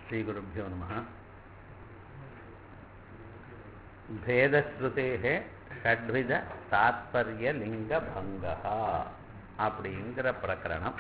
श्रीगुरुभ्यो नमः भेदश्रुतेः षड्विத தாத்பரியலிங்கபங்கः அப்படிங்கிற பிரகரணம்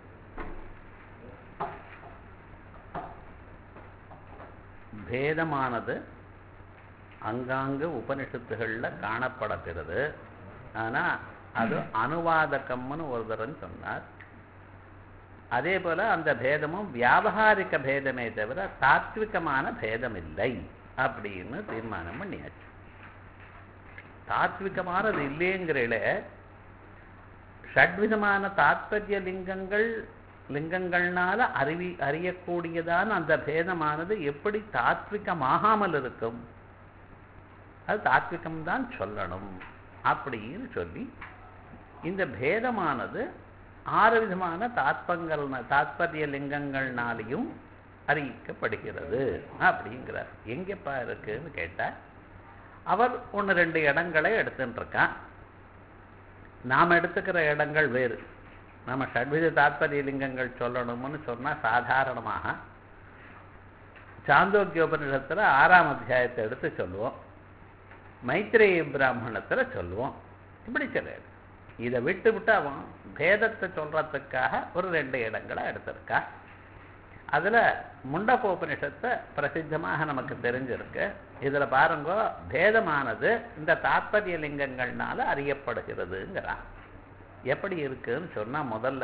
பேதமானது அங்காங்கு உபனிஷத்துகளில் காணப்படுகிறது ஆனால் அது அனுவாதகம்னு ஒருத்தரன் சொன்னார் அதே போல அந்த பேதமும் வியாபகாரிக பேதமே தவிர தாத்விகமான பேதம் இல்லை அப்படின்னு தீர்மானம் பண்ணியாச்சு தாத்விகமானது இல்லைங்கிறல ஷட்விதமான தாத்பரிய லிங்கங்கள் லிங்கங்கள்னால அறிவி அறியக்கூடியதான அந்த பேதமானது எப்படி தாத்விகமாகாமல் இருக்கும் அது தாத்விகம்தான் சொல்லணும் அப்படின்னு சொல்லி இந்த பேதமானது ஆறு விதமான தாத்பங்கள் தாத்பரிய லிங்கங்கள்னாலையும் அறிவிக்கப்படுகிறது அப்படிங்கிறார் எங்கப்பா இருக்குன்னு கேட்டால் அவர் ஒன்று ரெண்டு இடங்களை எடுத்துட்டு இருக்கான் நாம் எடுத்துக்கிற இடங்கள் வேறு நம்ம ஷட்வித தாத்பரிய லிங்கங்கள் சொல்லணும்னு சொன்னால் சாதாரணமாக சாந்தோக்கியோபனிஷத்தில் ஆறாம் அத்தியாயத்தை எடுத்து சொல்லுவோம் மைத்ரேய பிராமணத்தில் சொல்லுவோம் இப்படி சில இதை விட்டு விட்டு அவன் பேதத்தை சொல்றதுக்காக ஒரு ரெண்டு இடங்களை எடுத்திருக்கா அதில் முண்டகோபனிஷத்தை பிரசித்தமாக நமக்கு தெரிஞ்சிருக்கு இதில் பாருங்க பேதமானது இந்த தாத்பரிய லிங்கங்கள்னால அறியப்படுகிறதுங்கிறான் எப்படி இருக்குன்னு சொன்னால் முதல்ல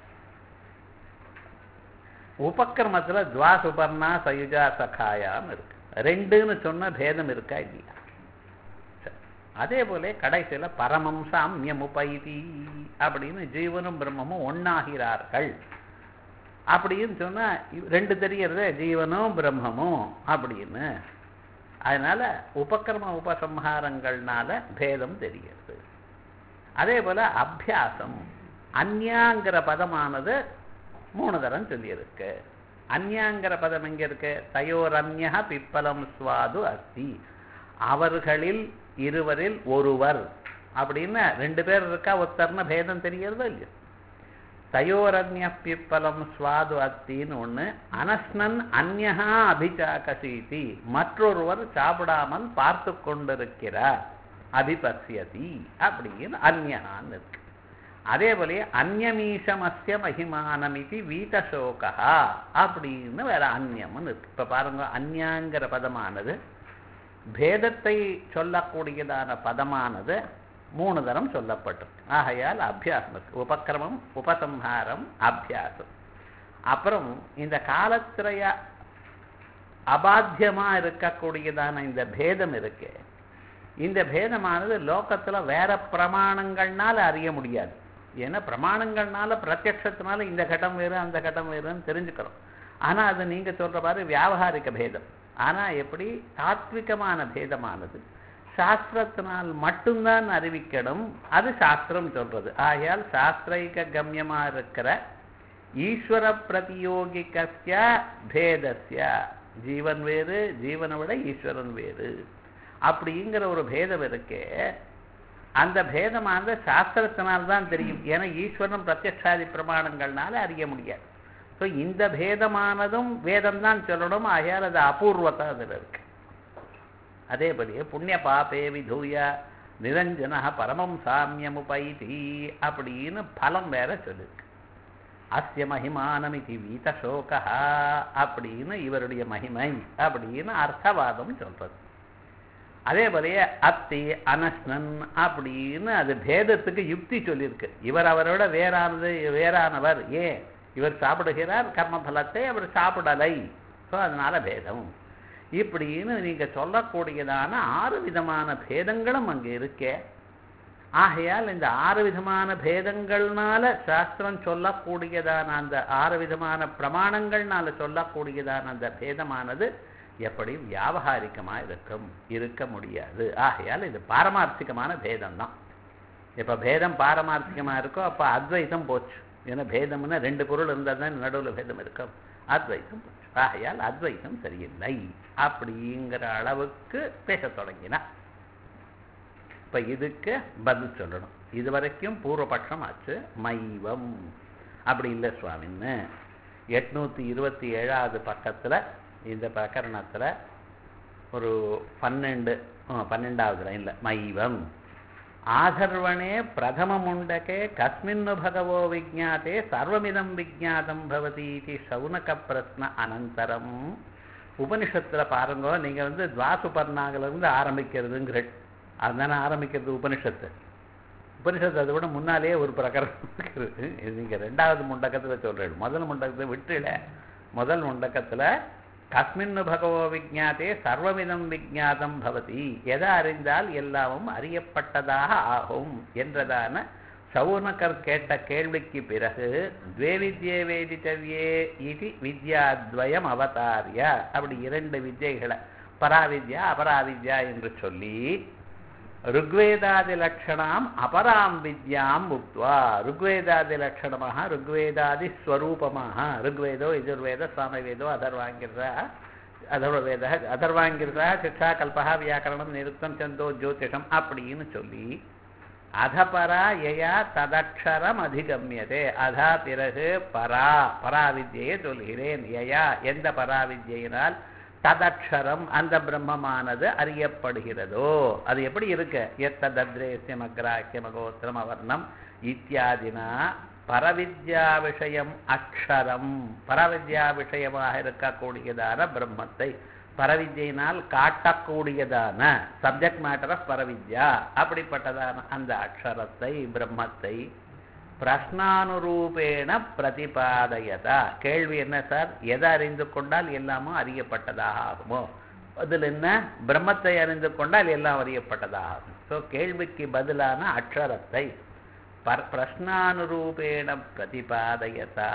உபக்கிரமத்தில் துவா சுபர்ணா சயுஜா சகாயான்னு இருக்கு ரெண்டுன்னு சொன்ன பேதம் இருக்கா இல்லையா அதே போல கடைசியில் பரமம் சாமியம் உபைதி அப்படின்னு ஜீவனும் பிரம்மமும் ஒன்னாகிறார்கள் அப்படின்னு சொன்னால் ரெண்டு தெரியறது ஜீவனும் பிரம்மமும் அப்படின்னு அதனால உபக்கிரம உபசம்ஹாரங்கள்னால பேதம் தெரிகிறது அதே போல அபியாசம் அந்யாங்கிற பதமானது மூணு தரம் சொல்லியிருக்கு அந்யாங்கிற பதம் எங்க இருக்கு தயோரன்யா பிப்பலம் சுவாது அஸ்தி அவர்களில் இருவரில் ஒருவர் அப்படின்னு ரெண்டு பேர் இருக்கா ஒருத்தர்னு பேதம் தெரியறதோ இல்லையோ தயோரன்ய பிப்பலம் சுவாது அத்தின்னு ஒன்று அனஸ்னன் அந்யகா அபிச்சாகசீதி மற்றொருவர் சாப்பிடாமல் பார்த்து கொண்டிருக்கிறார் அபிபசியதி அப்படின்னு அந்யகான்னு இருக்கு அதே போல அந்யமீசமஸ்ய மகிமானமிதி வீதசோகா அப்படின்னு வேற அந்யம்னு இருக்கு இப்ப பாருங்க அந்யாங்கிற பதமானது பேதத்தை சொல்லக்கூடியதான பதமானது மூணு தரம் சொல்லப்பட்டிருக்கு ஆகையால் அபியாசம் இருக்கு உபக்கிரமம் உபசம்ஹாரம் அபியாசம் அப்புறம் இந்த காலத்திரைய அபாத்தியமா இருக்கக்கூடியதான இந்த பேதம் இருக்கு இந்த பேதமானது லோகத்துல வேற பிரமாணங்கள்னால அறிய முடியாது ஏன்னா பிரமாணங்கள்னால பிரத்யட்சத்தினால இந்த கட்டம் வேறு அந்த கட்டம் வேறுன்னு தெரிஞ்சுக்கிறோம் ஆனா அது நீங்க சொல்ற மாதிரி வியாபகாரிக பேதம் ஆனா எப்படி தாத்விகமான பேதமானது சாஸ்திரத்தினால் மட்டும்தான் அறிவிக்கணும் அது சாஸ்திரம் சொல்றது ஆகையால் சாஸ்திரைக கம்யமா இருக்கிற ஈஸ்வர பிரதியோகிக்கஸ்ய பேதஸ்ய ஜீவன் வேறு ஜீவனை விட ஈஸ்வரன் வேறு அப்படிங்கிற ஒரு பேதம் இருக்கே அந்த பேதமானது சாஸ்திரத்தினால் தான் தெரியும் ஏன்னா ஈஸ்வரன் பிரத்யக்ஷாதி பிரமாணங்கள்னால அறிய முடியாது ஸோ இந்த பேதமானதும் வேதம் தான் சொல்லணும் ஆகையால் அது அபூர்வத்தை அதில் இருக்கு அதேபடியே புண்ணிய பாபே விதூய நிரஞ்சன பரமம் சாமியமுபைதி அப்படின்னு பலம் வேற சொல்லிருக்கு அஸ்ய மகிமானமிதி வீதசோகா அப்படின்னு இவருடைய மகிமை அப்படின்னு அர்த்தவாதம் சொல்றது அதே போலயே அத்தி அனஸ்னன் அப்படின்னு அது பேதத்துக்கு யுக்தி சொல்லியிருக்கு இவர் அவரோட வேறானது வேறானவர் ஏன் இவர் சாப்பிடுகிறார் கர்மபலத்தை அவர் சாப்பிடலை ஸோ அதனால பேதம் இப்படின்னு நீங்க சொல்லக்கூடியதான ஆறு விதமான பேதங்களும் அங்கே இருக்கே ஆகையால் இந்த ஆறு விதமான பேதங்கள்னால சாஸ்திரம் சொல்லக்கூடியதான அந்த ஆறு விதமான பிரமாணங்கள்னால சொல்லக்கூடியதான அந்த பேதமானது எப்படி வியாபகாரிகமா இருக்கும் இருக்க முடியாது ஆகையால் இது பாரமார்த்திகமான பேதம் தான் இப்ப பேதம் பாரமார்த்திகமா இருக்கோ அப்ப அத்வைதம் போச்சு ஏன்னா பேதம்னா ரெண்டு பொருள் இருந்தால் தான் நடுவில் பேதம் இருக்கும் அத்வைதம் போச்சு ஆகையால் அத்வைதம் சரியில்லை அப்படிங்கிற அளவுக்கு பேச தொடங்கினா இப்ப இதுக்கு பதில் சொல்லணும் இது வரைக்கும் பூர்வபட்சம் ஆச்சு மைவம் அப்படி இல்லை சுவாமின்னு எட்நூற்றி இருபத்தி ஏழாவது பக்கத்தில் இந்த பிரகரணத்தில் ஒரு பன்னெண்டு ஆ, பன்னெண்டாவது லைனில் மைவம் ஆதர்வணே பிரதமமுண்டகே கஸ்மின்னு பகவோ விஜாத்தே சர்வமிதம் விஜாதம் பவதி இது சௌனக பிரஸ்ன அனந்தரம் உபனிஷத்தில் பாருங்க நீங்கள் வந்து துவாசுபர்ணாகிலிருந்து ஆரம்பிக்கிறதுங்கிற அதுதானே ஆரம்பிக்கிறது உபனிஷத்து உபனிஷத்து அதை விட முன்னாலேயே ஒரு பிரகரணம் இருக்குது இது நீங்கள் ரெண்டாவது முண்டக்கத்தில் சொல்கிறேன் முதல் முண்டக்கத்தை விட்டுல முதல் முண்டக்கத்தில் கஸ்மின்னு பகவோ விஜாத்தே சர்வவிதம் விஜாதம் பவதி எதை அறிந்தால் எல்லாமும் அறியப்பட்டதாக ஆகும் என்றதான சவுனகர் கேட்ட கேள்விக்கு பிறகு துவே வித்யே வேதித்தவ்யே இது வித்யாத்வயம் அவதாரிய அப்படி இரண்டு வித்யைகளை பராவித்யா அபராவித்யா என்று சொல்லி ருக்வேதாதி லட்சணாம் அபராம் வித்யாம் முக்துவா ருக்வேதாதி லட்சணமாக ருக்வேதாதி ஸ்வரூபமாக ருக்வேதோ யஜுர்வேத சாமவேதோ அதர்வாங்கிருதா அதர்வவேத அதர்வாங்கிருதா சிக்ஷா கல்பா வியாக்கரணம் நிருத்தம் சந்தோ ஜோதிஷம் அப்படின்னு சொல்லி அதபரா யயா ததக்ஷரம் அதிகமியதே அதா பிறகு பரா பராவித்யை சொல்கிறேன் யயா எந்த பராவித்யினால் ததக்ஷரம் அந்த பிரம்மமானது அறியப்படுகிறதோ அது எப்படி இருக்கு எத்ததத்ரேசியம் அக்ராக்கியம் அகோத்திரம் அவர்ணம் இத்தியாதினா பரவித்யா விஷயம் அக்ஷரம் பரவித்யா விஷயமாக இருக்கக்கூடியதான பிரம்மத்தை பரவித்யினால் காட்டக்கூடியதான சப்ஜெக்ட் மேட்டர் ஆஃப் பரவித்யா அப்படிப்பட்டதான அந்த அக்ஷரத்தை பிரம்மத்தை பிரஷ்னானுரூபேண பிரதிபாதயதா கேள்வி என்ன சார் எதை அறிந்து கொண்டால் எல்லாமும் அறியப்பட்டதாக ஆகுமோ பதில் என்ன பிரம்மத்தை அறிந்து கொண்டால் எல்லாம் அறியப்பட்டதாக ஆகும் ஸோ கேள்விக்கு பதிலான அக்ஷரத்தை பர் பிரஷ்னானுரூபேண பிரதிபாதயதா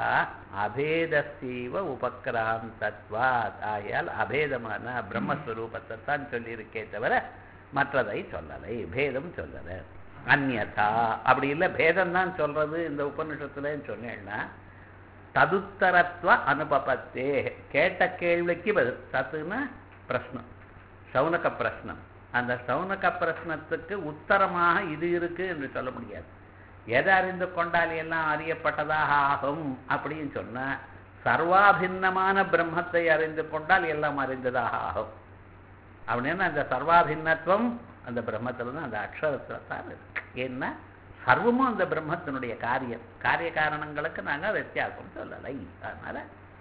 அபேதசீவ உபக்கிராந்தத்வாத் ஆயால் அபேதமான பிரம்மஸ்வரூபத்தை தான் சொல்லியிருக்கே தவிர மற்றதை சொல்லலை பேதம் சொல்லலை அந்யதா அப்படி இல்லை பேதம் தான் சொல்றது இந்த உபநிஷத்துலன்னு சொன்னேன்னா ததுத்தரத்துவ அனுபபத்தே கேட்ட கேள்விக்கு பதில் தத்துன்னா பிரஷ்னம் சவுனக பிரஷ்னம் அந்த சவுனக பிரஷ்னத்துக்கு உத்தரமாக இது இருக்கு என்று சொல்ல முடியாது எதை அறிந்து கொண்டால் எல்லாம் அறியப்பட்டதாக ஆகும் அப்படின்னு சொன்னா சர்வாபின்னமான பிரம்மத்தை அறிந்து கொண்டால் எல்லாம் அறிந்ததாக ஆகும் அப்படின்னு அந்த சர்வாபின்னத்துவம் அந்த பிரம்மத்துல தான் அந்த அக்ஷரத்துல தான் இருக்கு ஏன்னா சர்வமும் அந்த பிரம்மத்தினுடைய காரியம் காரிய காரணங்களுக்கு நாங்கள் வித்தியாசம் சொல்லலை அதனால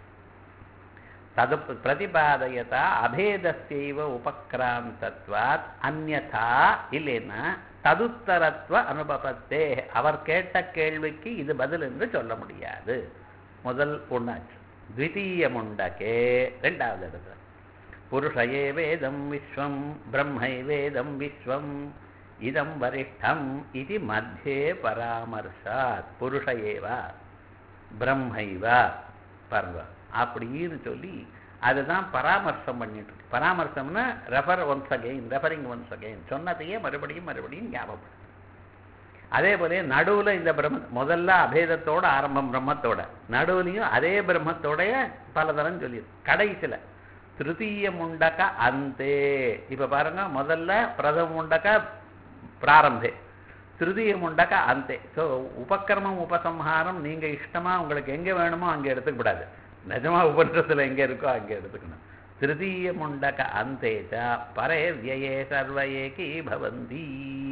தது பிரதிபாதயதா அபேதசைவ உபக்கிராந்தத்வாத் அந்யதா இல்லைன்னா ததுத்தரத்துவ அனுபவத்தே அவர் கேட்ட கேள்விக்கு இது பதில் என்று சொல்ல முடியாது முதல் ஒண்ணாச்சு த்விதீய முண்டகே ரெண்டாவது இடத்துல புருஷயே வேதம் விஸ்வம் பிரம்மை வேதம் விஸ்வம் இதம் வரிஷ்டம் இது மத்தியே பராமர்சாத் புருஷ ஏவா பிரம்மைவா பாருங்க அப்படின்னு சொல்லி அதுதான் பராமர்சம் பண்ணிட்டு இருக்கு பராமர்சம்னா refer once again referring once again சொன்னதையே மறுபடியும் மறுபடியும் ஞாபகம் அதே போல நடுவுல இந்த பிரம்ம முதல்ல அபேதத்தோட ஆரம்பம் பிரம்மத்தோட நடுவுலையும் அதே பிரம்மத்தோடைய பலதரம் சொல்லி கடைசியில திருத்தீய முண்டக அந்தே இப்ப பாருங்க முதல்ல பிரதம முண்டக பிராரம்பே திருதிய முண்டக அந்தே ஸோ உபக்கிரமம் உபசம்ஹாரம் நீங்க இஷ்டமா உங்களுக்கு எங்க வேணுமோ அங்க எடுத்துக்க கூடாது நிஜமா உபநிஷத்துல எங்க இருக்கோ அங்க எடுத்துக்கணும் திருதீய முண்டக அந்தேச்ச பரே வியே சர்வ ஏகி பவந்தி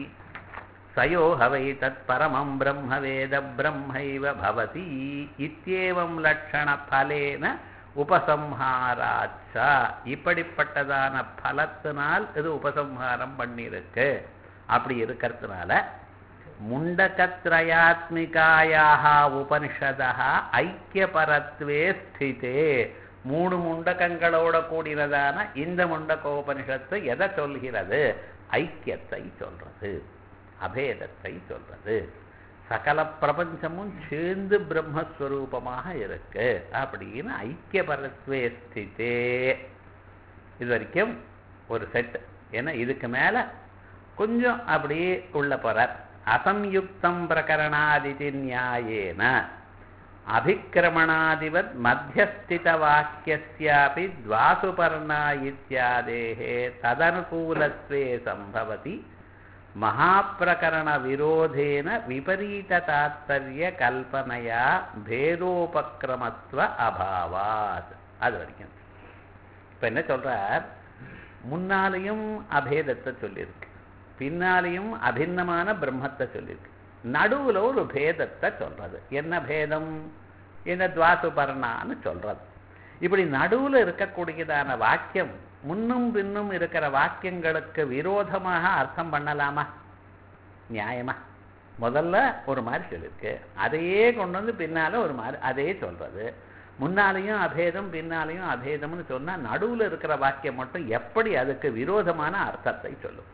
சயோ ஹவை தத் பரமம் பிரம்ம வேத பிரம்மைவ பவதி இத்தியேவம் லட்சண பலேன உபசம்ஹாராச்சா இப்படிப்பட்டதான பலத்தினால் இது உபசம்ஹாரம் பண்ணியிருக்கு அப்படி இருக்கிறதுனால முண்டகத்ரயாத்மிகாயாக உபனிஷதா ஐக்கியபரத்வே ஸ்திதே மூணு முண்டகங்களோட கூடினதான இந்த முண்டகோபனிஷத்து எதை சொல்கிறது ஐக்கியத்தை சொல்றது அபேதத்தை சொல்றது சகல பிரபஞ்சமும் சேர்ந்து பிரம்மஸ்வரூபமாக இருக்கு அப்படின்னு ஐக்கியபரத்வே ஸ்திதே இது வரைக்கும் ஒரு செட் ஏன்னா இதுக்கு மேல கொஞ்சம் அப்படியே உள்ள போறார் அசம்யுக்தம் பிரகரணாதிதி நியாயேன அபிக்கிரமணாதிவத் மத்தியஸ்தித வாக்கியஸ்யாபி துவாசுபர்ணா இத்தியாதேः ததனுகூலத்வே சம்பவதி மகாப்பிரகரண விரோதேன விபரீத தாத்பரிய கல்பனையா பேதோபக்கிரமத்துவ அபாவாத் அது வரைக்கும் இப்ப என்ன சொல்றார் முன்னாலேயும் அபேதத்தை சொல்லியிருக்கு பின்னாலேயும் அபிண்ணமான பிரம்மத்தை சொல்லியிருக்கு நடுவுல ஒரு பேதத்தை சொல்றது என்ன பேதம் என்ன துவாசுபர்ணான்னு சொல்றது இப்படி நடுவுல இருக்கக்கூடியதான வாக்கியம் முன்னும் பின்னும் இருக்கிற வாக்கியங்களுக்கு விரோதமாக அர்த்தம் பண்ணலாமா நியாயமா முதல்ல ஒரு மாதிரி சொல்லியிருக்கு அதையே கொண்டு வந்து பின்னால ஒரு மாதிரி அதே சொல்றது முன்னாலையும் அபேதம் பின்னாலையும் அபேதம்னு சொன்னா நடுவுல இருக்கிற வாக்கியம் மட்டும் எப்படி அதுக்கு விரோதமான அர்த்தத்தை சொல்லும்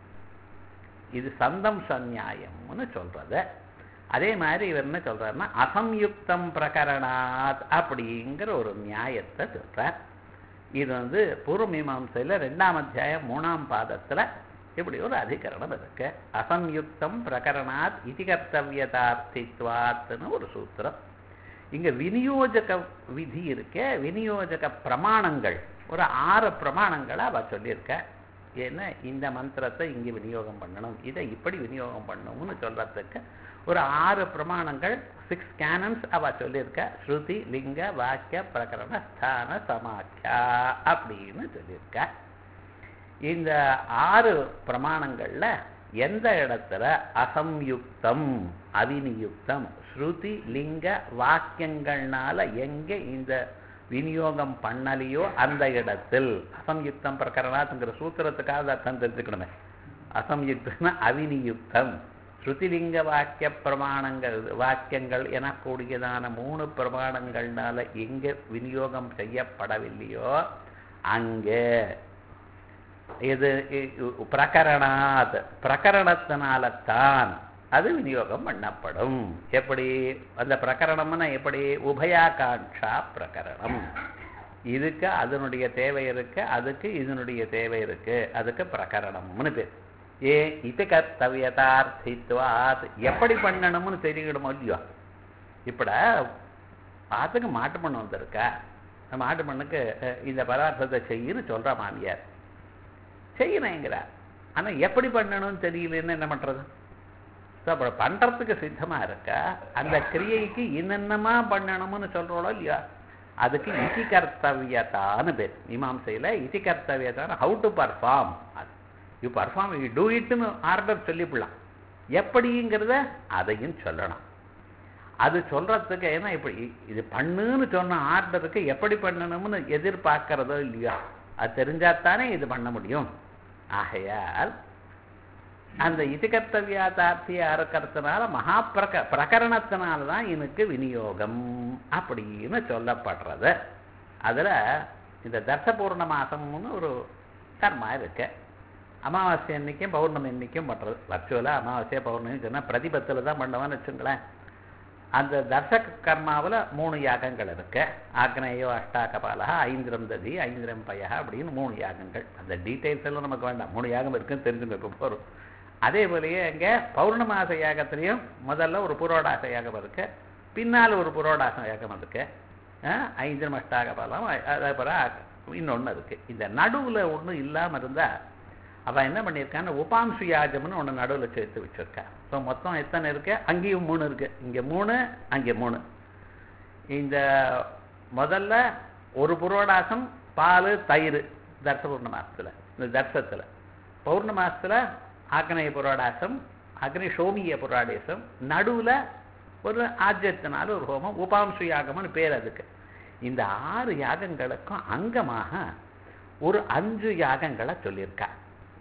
இது சந்தம் சந்நியாயம்னு சொல்றது அதே மாதிரி இவர் என்ன சொல்றாருன்னா அசம்யுக்தம் பிரகரணாத் அப்படிங்கிற ஒரு நியாயத்தை சொல்றார் இது வந்து பூர்வ மீமாசையில ரெண்டாம் அத்தியாயம் மூணாம் பாதத்துல இப்படி ஒரு அதிகரணம் இருக்கு அசம்யுக்தம் பிரகரணாத் இதிகர்த்தவியதார்த்தித்வாத்னு ஒரு சூத்திரம் இங்க விநியோஜக விதி இருக்க விநியோஜக பிரமாணங்கள் ஒரு ஆறு பிரமாணங்களை அவ சொல்லியிருக்க ஏன்னா இந்த மந்திரத்தை இங்கே விநியோகம் பண்ணணும் இதை இப்படி விநியோகம் பண்ணணும்னு சொல்றதுக்கு ஒரு ஆறு பிரமாணங்கள் சிக்ஸ் கேனன்ஸ் அவ சொல்லியிருக்க ஸ்ருதி லிங்க வாக்கிய பிரகரண ஸ்தான சமாக்கியா அப்படின்னு சொல்லியிருக்க இந்த ஆறு பிரமாணங்கள்ல எந்த இடத்துல அசம்யுக்தம் அவிநியுக்தம் ஸ்ருதி லிங்க வாக்கியங்கள்னால எங்க இந்த விநியோகம் பண்ணலையோ அந்த இடத்தில் அசம்யுக்தம் பிரகரணாத்துங்கிற சூத்திரத்துக்காக அர்த்தம் தெரிஞ்சுக்கணுமே அசம்யுக்தம்னா அவிநியுக்தம் ஸ்ருதிலிங்க வாக்கிய பிரமாணங்கள் வாக்கியங்கள் எனக்கூடியதான மூணு பிரமாணங்கள்னால எங்க விநியோகம் செய்யப்படவில்லையோ அங்கே இது பிரகரணாத் பிரகரணத்தினால தான் அது விநியோகம் பண்ணப்படும் எப்படி அந்த பிரகரணம்னா எப்படி உபயாகாங்ஷா பிரகரணம் இதுக்கு அதனுடைய தேவை இருக்கு அதுக்கு இதனுடைய தேவை இருக்கு அதுக்கு பிரகரணம்னு பேர் ஏ இது கர்த்தவியதார்த்தித்வாத் எப்படி பண்ணணும்னு தெரியணுமோ இல்லையோ இப்பட ஆத்துக்கு மாட்டு பண்ண வந்திருக்கா மாட்டு பண்ணுக்கு இந்த பதார்த்தத்தை செய்யுன்னு சொல்ற மாமியார் செய்யணுங்கிறார் ஆனா எப்படி பண்ணணும்னு தெரியலன்னு என்ன பண்றது ஸோ அப்புறம் பண்றதுக்கு சித்தமா இருக்கா அந்த கிரியைக்கு என்னென்னமா பண்ணணும்னு சொல்றோளோ இல்லையா அதுக்கு இதி கர்த்தவியதான்னு பேர் மீமாசையில் இதி கர்த்தவியதான how to perform you perform you do இட்னு ஆர்டர் சொல்லிவிடலாம் எப்படிங்கிறத அதையும் சொல்லணும் அது சொல்றதுக்கு ஏன்னா இப்படி இது பண்ணுன்னு சொன்ன ஆர்டருக்கு எப்படி பண்ணணும்னு எதிர்பார்க்கறதோ இல்லையா அது தெரிஞ்சாத்தானே இது பண்ண முடியும் ஆகையால் அந்த இது கர்த்தவியாதார்த்தியா இருக்கிறதுனால மகா பிரக பிரகரணத்தினால தான் எனக்கு விநியோகம் அப்படின்னு சொல்லப்படுறது அதுல இந்த தர்சபூர்ண மாசம்னு ஒரு கர்மா இருக்கு அமாவாசை அன்னைக்கும் பௌர்ணமி அன்னைக்கும் பண்றது வர்ச்சுவலாக அமாவாசை பௌர்ணமி சொன்னா பிரதிபத்தில் தான் பண்ணுவான்னு வச்சுங்களேன் அந்த தர்சக கர்மாவில் மூணு யாகங்கள் இருக்கு ஆக்னேயோ அஷ்டாகபாலா ஐந்திரம் ததி ஐந்திரம் பயா அப்படின்னு மூணு யாகங்கள் அந்த டீட்டெயில்ஸ் எல்லாம் நமக்கு வேண்டாம் மூணு யாகம் இருக்குன்னு தெரிஞ்சுங்க இப்போ போகிறோம் அதே போலயே இங்கே பௌர்ணமாச யாகத்திலையும் முதல்ல ஒரு புரோடாச யாகம் இருக்கு பின்னால் ஒரு புரோடாச யாகம் இருக்கு ஐந்திரம் அஷ்டாகபாலம் அதே போல இன்னொன்று இருக்கு இந்த நடுவில் ஒன்றும் இல்லாமல் இருந்தால் அவன் என்ன பண்ணியிருக்கான்னு உபாம்சு யாஜம்னு ஒன்று நடுவில் சேர்த்து வச்சிருக்கா ஸோ மொத்தம் எத்தனை இருக்கு அங்கேயும் மூணு இருக்கு இங்கே மூணு அங்கே மூணு இந்த முதல்ல ஒரு புரோடாசம் பால் தயிர் தர்ச பூர்ண மாசத்துல இந்த தர்சத்தில் பௌர்ண மாசத்துல ஆக்னேய புரோடாசம் அக்னி சோமிய புராடேசம் நடுவில் ஒரு ஆஜ்யத்தினால ஒரு ஹோமம் உபாம்சு யாகம்னு பேர் அதுக்கு இந்த ஆறு யாகங்களுக்கும் அங்கமாக ஒரு அஞ்சு யாகங்களை சொல்லியிருக்கா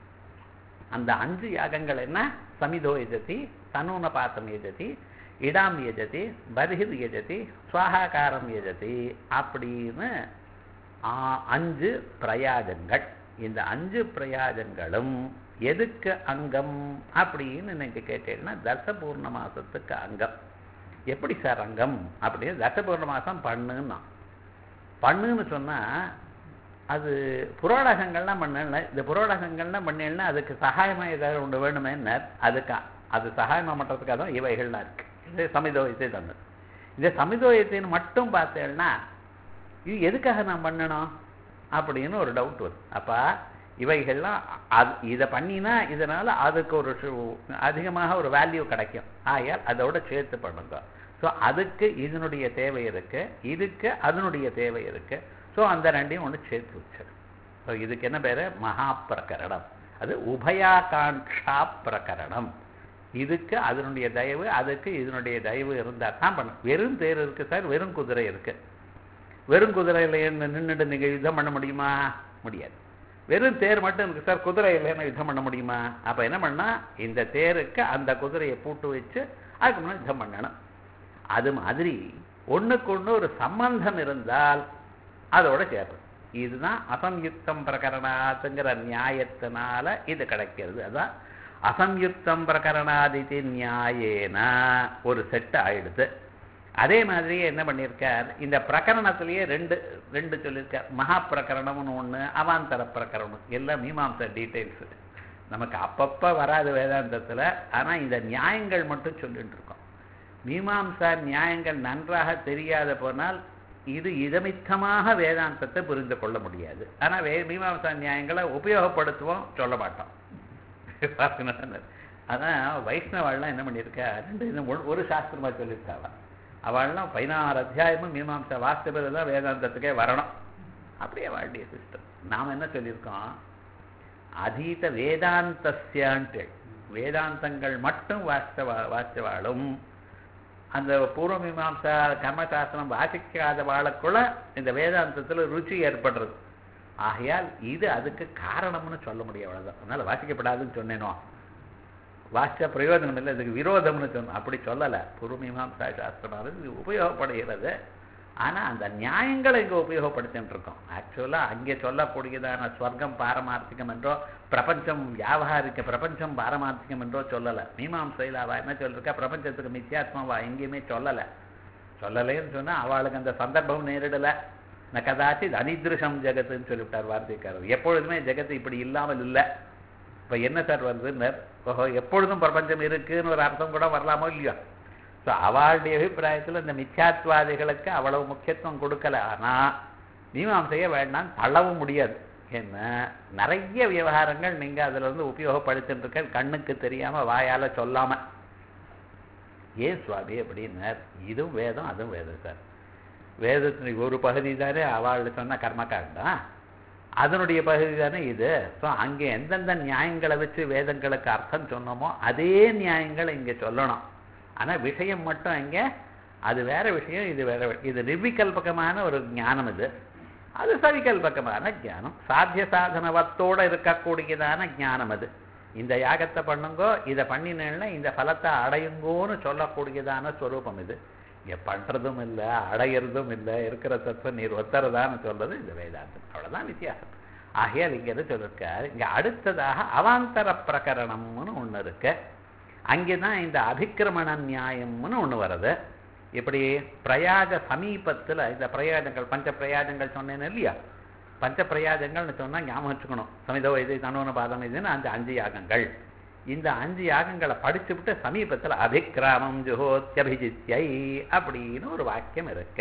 அந்த அஞ்சு யாகங்கள் என்ன சமிதோ எஜதி தனூனபாத்தம் எஜதி இடாம் எஜதி பர்ஹிர் எஜதி சுவாகாரம் எஜதி அப்படின்னு அஞ்சு பிரயாஜங்கள் இந்த அஞ்சு பிரயாஜங்களும் எதுக்கு அங்கம் அப்படின்னு நீங்க கேட்டீங்கன்னா தசபூர்ண மாசத்துக்கு அங்கம் எப்படி சார் அங்கம் அப்படின்னு தசபூர்ண மாசம் பண்ணுன்னா பண்ணுன்னு சொன்னா அது புரோடகங்கள்லாம் பண்ணல இந்த புரோடகங்கள்லாம் பண்ணலன்னா அதுக்கு சகாயமாக ஏதாவது ஒன்று வேணுமே அதுக்கு அது சகாயமாக பண்ணுறதுக்காக தான் இவைகள்லாம் இருக்கு இது சமிதோயத்தை தந்தது இந்த சமிதோயத்தின்னு மட்டும் பார்த்தேன்னா இது எதுக்காக நான் பண்ணணும் அப்படின்னு ஒரு டவுட் வருது அப்போ இவைகள்லாம் அது இதை பண்ணினா இதனால அதுக்கு ஒரு சு- அதிகமாக ஒரு வேல்யூ கிடைக்கும் ஆயால் அதோட சேர்த்து பண்ணுங்க ஸோ அதுக்கு இதனுடைய தேவை இருக்கு இதுக்கு அதனுடைய தேவை இருக்கு ஸோ அந்த ரெண்டையும் ஒன்று சேர்த்து வச்சிரு ஸோ இதுக்கு என்ன பேரு மகா பிரகரணம் அது உபயாகாங்ஷா பிரகரணம் இதுக்கு அதனுடைய தயவு அதுக்கு இதனுடைய தயவு இருந்தால் தான் பண்ணும் வெறும் தேர் இருக்கு சார் வெறும் குதிரை இருக்கு வெறும் குதிரையில நின்றுட்டு நீங்க யுத்தம் பண்ண முடியுமா முடியாது வெறும் தேர் மட்டும் இருக்கு சார் குதிரை இல்லைன்னு யுத்தம் பண்ண முடியுமா அப்ப என்ன பண்ணா இந்த தேருக்கு அந்த குதிரையை பூட்டு வச்சு அதுக்கு முன்னாடி யுத்தம் பண்ணணும் அது மாதிரி ஒண்ணுக்கு ஒண்ணு ஒரு சம்பந்தம் இருந்தால் அதோட சேர்றது இதுதான் அசம்யுக்தம் பிரகரணாத்துங்கிற நியாயத்தினால இது கிடைக்கிறது அதான் அசம்யுக்தம் பிரகரணாதிதி நியாயேன ஒரு செட் ஆயிடுது அதே மாதிரியே என்ன பண்ணியிருக்கார் இந்த பிரகரணத்திலேயே ரெண்டு ரெண்டு சொல்லியிருக்கார் மகா பிரகரணம்னு ஒண்ணு அவாந்தர பிரகரணம் எல்லாம் மீமாம்ச டீட்டெயில்ஸ் நமக்கு அப்பப்ப வராது வேதாந்தத்துல ஆனா இந்த நியாயங்கள் மட்டும் சொல்லிட்டு இருக்கோம் மீமாம்சா நியாயங்கள் நன்றாக தெரியாத போனால் இது இதமித்தமாக வேதாந்தத்தை புரிந்து கொள்ள முடியாது ஆனா வே மீமாம்சா நியாயங்களை உபயோகப்படுத்துவோம் சொல்ல மாட்டோம் அதான் வைஷ்ணவாள்லாம் என்ன பண்ணியிருக்கா ரெண்டு இது ஒரு- ஒரு சாஸ்திரமா சொல்லியிருக்காவா அவள்லாம் பதினாறு அத்தியாயமும் மீமாம்சா வாசித்த பிறகு தான் வேதாந்தத்துக்கே வரணும் அப்படியே வாண்டிய சிஸ்டம் நாம் என்ன சொல்லியிருக்கோம் அதீத வேதாந்தஸ்யான்ட்டு வேதாந்தங்கள் மட்டும் வாசித்த வாசித்தவாளும் அந்த பூர்வ மீமாம்சா கர்மசாஸ்திரம் வாசிக்காத வாழக்குள்ள இந்த வேதாந்தத்துல ருச்சி ஏற்படுறது ஆகையால் இது அதுக்கு காரணம்னு சொல்ல முடியும் அவ்வளவுதான் அதனால வாசிக்கப்படாதுன்னு சொன்னேனோ வாசிச்ச பிரயோஜனம் இல்லை இதுக்கு விரோதம்னு சொன்னோம் அப்படி சொல்லலை பூர்வமீமாம்சா சாஸ்திரமானது இது உபயோகப்படுகிறது ஆனா அந்த நியாயங்களை இங்க உபயோகப்படுத்திட்டு இருக்கோம் ஆக்சுவலா அங்கே சொல்லக்கூடியதான ஸ்வர்க்கம் பாரமார்த்திகம் என்றோ பிரபஞ்சம் வியாபாரிக்க பிரபஞ்சம் பாரமார்த்திகம் என்றோ சொல்லலை மீமாம்சையில் அவ என்ன சொல்லிருக்கா பிரபஞ்சத்துக்கு மித்தியாத்மாவா எங்கேயுமே சொல்லலை சொல்லலைன்னு சொன்னா அவளுக்கு அந்த சந்தர்ப்பம் நேரிடல ந கதாச்சித் அனிதிருஷம் ஜெகத்துன்னு சொல்லிவிட்டார் வார்த்தைக்காரர் எப்பொழுதுமே ஜெகத்து இப்படி இல்லாமல் இல்லை இப்ப என்ன சார் வருதுன்னு ஓஹோ எப்பொழுதும் பிரபஞ்சம் இருக்குன்னு ஒரு அர்த்தம் கூட வரலாமோ இல்லையோ ஸோ அவளுடைய அபிப்பிராயத்துல இந்த மித்யாத்வாதிகளுக்கு அவ்வளவு முக்கியத்துவம் கொடுக்கல ஆனா மீமாம்சைய வேண்டாம் தள்ளவும் முடியாது என்ன நிறைய விவகாரங்கள் நீங்க அதுல இருந்து உபயோகப்படுத்திட்டு இருக்க கண்ணுக்கு தெரியாம வாயால சொல்லாம ஏன் சுவாமி அப்படின்னார் இதுவும் வேதம் அதுவும் வேதம் சார் வேதத்தினுடைய ஒரு பகுதி தானே அவள் சொன்ன கர்மகாண்டம் அதனுடைய பகுதி தானே இது ஸோ அங்கே எந்தெந்த நியாயங்களை வச்சு வேதங்களுக்கு அர்த்தம் சொன்னோமோ அதே நியாயங்களை இங்கே சொல்லணும் ஆனா விஷயம் மட்டும் இங்கே அது வேற விஷயம் இது வேற வி- இது நிர்விகல்பகமான ஒரு ஞானம் இது அது சவிகல்பகமான ஞானம் சாத்திய சாதனவத்தோட இருக்கக்கூடியதான ஞானம் அது இந்த யாகத்தை பண்ணுங்கோ இதை பண்ணினேன்னா இந்த பலத்தை அடையுங்கோன்னு சொல்லக்கூடியதான ஸ்வரூபம் இது இங்க பண்றதும் இல்லை அடையிறதும் இல்லை இருக்கிற தத்துவ நீர் ஒத்தரதான்னு சொல்றது இந்த வேதாந்தம் அவ்வளவுதான் வித்தியாசம் ஆகையால் இங்க எது சொல்லிருக்காரு இங்க அடுத்ததாக அவாந்தர பிரகரணம்னு ஒண்ணு இருக்கு அங்கேதான் இந்த அபிக்கிரமண நியாயம்னு ஒண்ணு வருது இப்படி பிரயாக சமீபத்துல இந்த பிரயாஜங்கள் பஞ்ச பிரயாஜங்கள் சொன்னேன் இல்லையா பஞ்ச பிரயாஜங்கள்னு சொன்னா ஞாபகம் வச்சுக்கணும் சமிதோ இது தனுவன பாதம் இதுன்னு அந்த அஞ்சு யாகங்கள் இந்த அஞ்சு யாகங்களை படிச்சுவிட்டு சமீபத்துல அபிக்கிராமம் ஜுஹோத்யபிஜித்யை அப்படின்னு ஒரு வாக்கியம் இருக்கு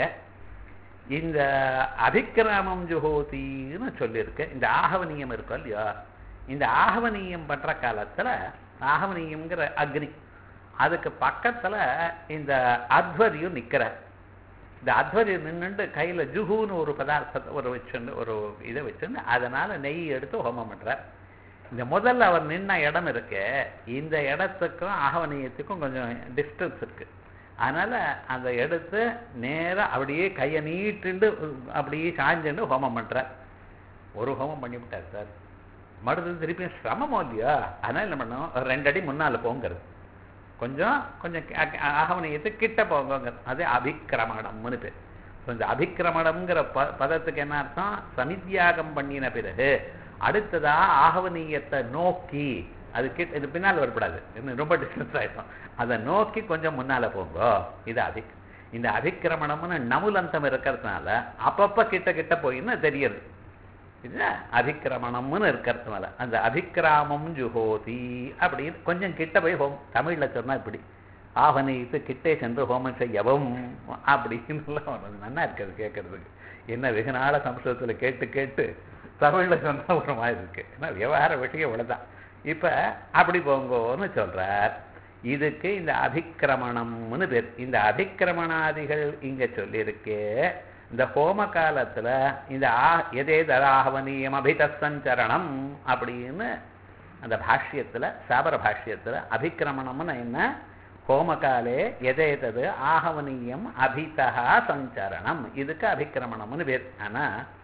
இந்த அபிக்கிராமம் ஜுஹோதின்னு சொல்லியிருக்கு இந்த ஆகவனியம் இருக்கும் இல்லையா இந்த ஆகவனியம் பண்ற காலத்துல ஆகவனியம்ங்கிற அக்னி அதுக்கு பக்கத்துல இந்த அத்வரியும் நிக்கிறார் இந்த அத்வரியம் நின்னுட்டு கையில ஜுஹுன்னு ஒரு பதார்த்தத்தை ஒரு வச்சுண்டு ஒரு இதை வச்சுண்டு அதனால நெய் எடுத்து ஹோமம் பண்றார் இந்த முதல்ல அவர் நின்ன இடம் இருக்கு இந்த இடத்துக்கும் ஆகவனியத்துக்கும் கொஞ்சம் டிஸ்டன்ஸ் இருக்கு அதனால அந்த எடுத்து நேரா அப்படியே கையை நீட்டுண்டு அப்படியே சாஞ்சுண்டு ஹோமம் பண்றார் ஒரு ஹோமம் பண்ணிவிட்டார் சார் மறுபடியும் திருப்பியும் சிரமமோ இல்லையா அதனால என்ன பண்ணோம் ஒரு ரெண்டு அடி முன்னால போங்கிறது கொஞ்சம் கொஞ்சம் கி- அ- ஆகவனியத்து கிட்ட போங்கிறது அது அபிக்கிரமணம்னு பேர் So, இந்த அபிக்கிரமணம்ங்கிற ப பதத்துக்கு என்ன அர்த்தம் சமித்யாகம் பண்ணின பிறகு அடுத்ததா ஆகவனீயத்தை நோக்கி அது கிட்ட இது பின்னால் வரக்கூடாது இன்னும் ரொம்ப டிஸ்டன்ஸ் ஆயிடும் அதை நோக்கி கொஞ்சம் முன்னால போங்க இது அபிக் இந்த அபிக்கிரமணம்னு நமுலந்தம் இருக்கிறதுனால அப்பப்ப கிட்ட கிட்ட போயின்னு தெரியுது இது அபிக்கிரமணம்னு இருக்கிறதுனால அந்த அபிக்கிராமம் ஜுஹோதி அப்படின்னு கொஞ்சம் கிட்ட போய் ஹோம் தமிழ்ல சொன்னா இப்படி ஆவணித்து கிட்டே சென்று ஹோமம் செய்யவும் அப்படின்னு எல்லாம் வருது. நல்லா இருக்குது கேட்கறதுக்கு என்ன வெகு நாள சம்ஸ்கிருதத்துல கேட்டு கேட்டு தமிழ்ல சொன்னா ஒரு மாதிரி இருக்கு ஏன்னா விவகார விஷயம் இவ்வளவுதான் இப்ப அப்படி போங்கோன்னு சொல்றார் இதுக்கு இந்த அபிக்கிரமணம்னு பேர் இந்த அபிக்கிரமணாதிகள் இங்க சொல்லியிருக்கு இந்த ஹோம காலத்துல இந்த ஆ எதே தராகவனியம் அபிதசஞ்சரணம் அப்படின்னு அந்த பாஷ்யத்துல சாபர பாஷ்யத்துல அபிக்கிரமணம்னு என்ன ஹோமகாலே எதேதது ஆகவனியம் அபிதா சஞ்சரணம் இதுக்கு அபிக்கிரமணம்னு பேர் ஆனா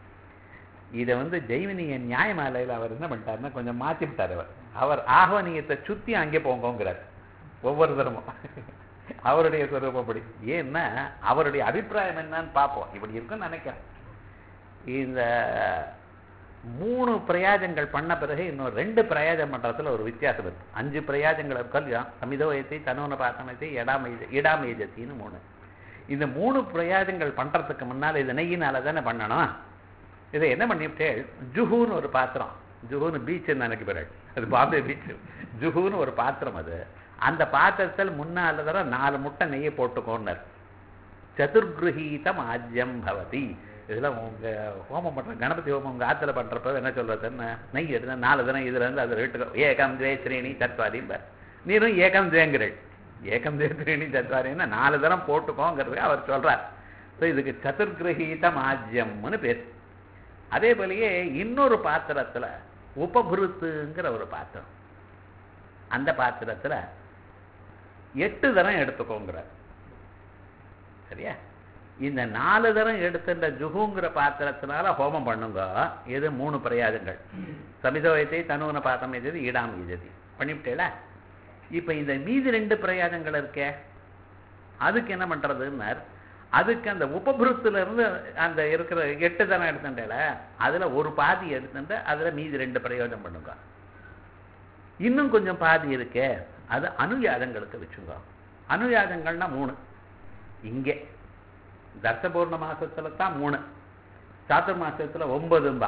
இதை வந்து ஜெய்வினிய நியாயமாலையில் அவர் என்ன பண்ணிட்டாருன்னா கொஞ்சம் மாற்றி விட்டார் அவர் அவர் ஆகவனியத்தை சுத்தி அங்கே போங்கோங்கிறார் ஒவ்வொரு தரமும் அவருடைய சொரூபப்படி ஏன்னா அவருடைய அபிப்பிராயம் என்னன்னு பார்ப்போம் இப்படி இருக்குன்னு நினைக்கிறேன் இந்த மூணு பிரயாஜங்கள் பண்ண பிறகு இன்னும் ரெண்டு பிரயாஜம் பண்றதுல ஒரு வித்தியாசம் இருக்கு அஞ்சு பிரயாஜங்கள் இருக்கா சமிதோயத்தை தனோன பாத்தமத்தை இடாமைஜ இடாமைஜத்தின்னு மூணு இந்த மூணு பிரயாஜங்கள் பண்றதுக்கு முன்னால் இது நெய்யினால தானே பண்ணணும் இதை என்ன பண்ணிவிட்டே ஜுஹூன்னு ஒரு பாத்திரம் ஜுஹூன்னு பீச்சுன்னு நினைக்க பிறகு அது பாம்பே பீச் ஜுஹூன்னு ஒரு பாத்திரம் அது அந்த பாத்திரத்தில் முன்னால தர நாலு முட்டை நெய்யை போட்டுக்கோன்னார் சதுர்கிரகீதம் ஆஜ்யம் பவதி இதெல்லாம் உங்க ஹோமம் பண்ற கணபதி ஹோமம் உங்க ஆத்துல பண்றப்ப என்ன சொல்றதுன்னு நெய் எடுத்து நாலு தினம் இதுல இருந்து அதை வீட்டுக்கு ஏகம் துவே ஸ்ரீணி தத்வாதிம்பார் நீரும் ஏகம் துவேங்கிறள் ஏகம் துவே ஸ்ரீணி தத்வாரின்னா நாலு தினம் போட்டுக்கோங்கிறது அவர் சொல்றார் ஸோ இதுக்கு சதுர்கிரகீதம் ஆஜ்யம்னு பேர் அதே போலயே இன்னொரு பாத்திரத்துல உபபுருத்துங்கிற ஒரு பாத்திரம் அந்த பாத்திரத்துல எட்டு தரம் எடுத்துக்கோங்கிறார் சரியா இந்த நாலு தரம் எடுத்துட்ட ஜுகுங்கிற பாத்திரத்தினால ஹோமம் பண்ணுங்க இது மூணு பிரயாதங்கள் சமிதோயத்தை தனுவன பாத்தம் எது ஈடாம் எஜதி பண்ணிவிட்டேல இப்ப இந்த மீதி ரெண்டு பிரயாதங்கள் இருக்கே அதுக்கு என்ன பண்றதுன்னார் அதுக்கு அந்த உபபுரத்துல இருந்து அந்த இருக்கிற எட்டு தரம் எடுத்துட்டேல அதுல ஒரு பாதி எடுத்துட்டு அதுல மீதி ரெண்டு பிரயோஜனம் பண்ணுங்க இன்னும் கொஞ்சம் பாதி இருக்கே அது அனுயாதங்களுக்கு வச்சுங்க அனுயாதங்கள்னா மூணு இங்கே தர்சபூர்ண மாசத்துல தான் மூணு சாத்துர் மாசத்துல ஒன்பதும்பா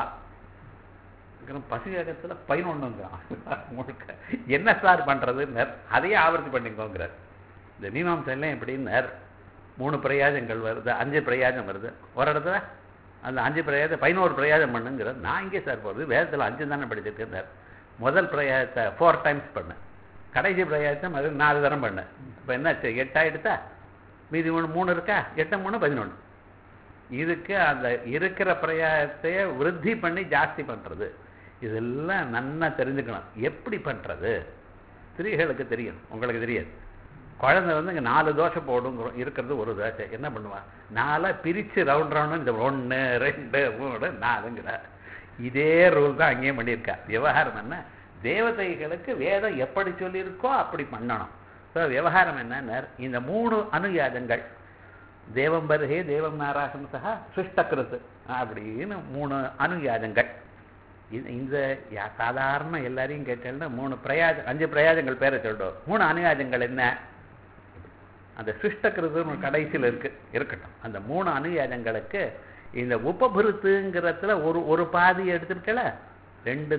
பசுவேகத்துல பதினொன்றுங்கிறான் முழுக்க என்ன சார் பண்றதுன்னர் அதையே ஆவர்த்தி பண்ணிக்கோங்கிறார் இந்த மீமாம்செல்லாம் எப்படின்னர் மூணு பிரயாஜங்கள் வருது அஞ்சு பிரயாஜம் வருது ஒரு இடத்துல அந்த அஞ்சு பிரயாஜம் பதினோரு பிரயாஜம் பண்ணுங்கிறார் நான் இங்கே சார் போகிறது வேதத்தில் அஞ்சு தானே படிச்சிருக்கேன் முதல் பிரயாசத்தை ஃபோர் டைம்ஸ் பண்ணேன் கடைசி பிரயாசத்தை அது நாலு தரம் பண்ணேன் இப்போ என்னாச்சு எட்டா எடுத்தா மீதி ஒன்று மூணு இருக்கா எட்டு மூணு பதினொன்று இதுக்கு அந்த இருக்கிற பிரயாசத்தையே விருத்தி பண்ணி ஜாஸ்தி பண்ணுறது இதெல்லாம் நன்னா தெரிஞ்சுக்கணும் எப்படி பண்ணுறது ஸ்திரீகளுக்கு தெரியும் உங்களுக்கு தெரியாது குழந்தை வந்து இங்கே நாலு தோசை போடுங்கிறோம் இருக்கிறது ஒரு தோசை என்ன பண்ணுவான் நாலாக பிரித்து ரவுண்ட் ரவுண்டு இந்த ஒன்று ரெண்டு மூணு நாலுங்கிற இதே ரூல் தான் அங்கேயும் பண்ணியிருக்கா விவகாரம் என்ன தேவதைகளுக்கு வேதம் எப்படி சொல்லியிருக்கோ அப்படி பண்ணணும் ஸோ விவகாரம் என்ன இந்த மூணு அனுயாதங்கள் தேவம் பருகே தேவம் நாராசம்சா சிருஷ்டகிருத்து அப்படின்னு மூணு அனுயாதங்கள் இது இந்த யா- சாதாரண எல்லாரையும் கேட்டேன்னா மூணு பிரயாஜ அஞ்சு பிரயாஜங்கள் பேரை சொல்லிட்டோம் மூணு அனுயாதங்கள் என்ன அந்த சிருஷ்டகிருதுன்னு கடைசியில் இருக்கு இருக்கட்டும் அந்த மூணு அனுயாதங்களுக்கு இந்த உபபிருத்துங்கிறதுல ஒரு ஒரு பாதி எடுத்திருக்கல ரெண்டு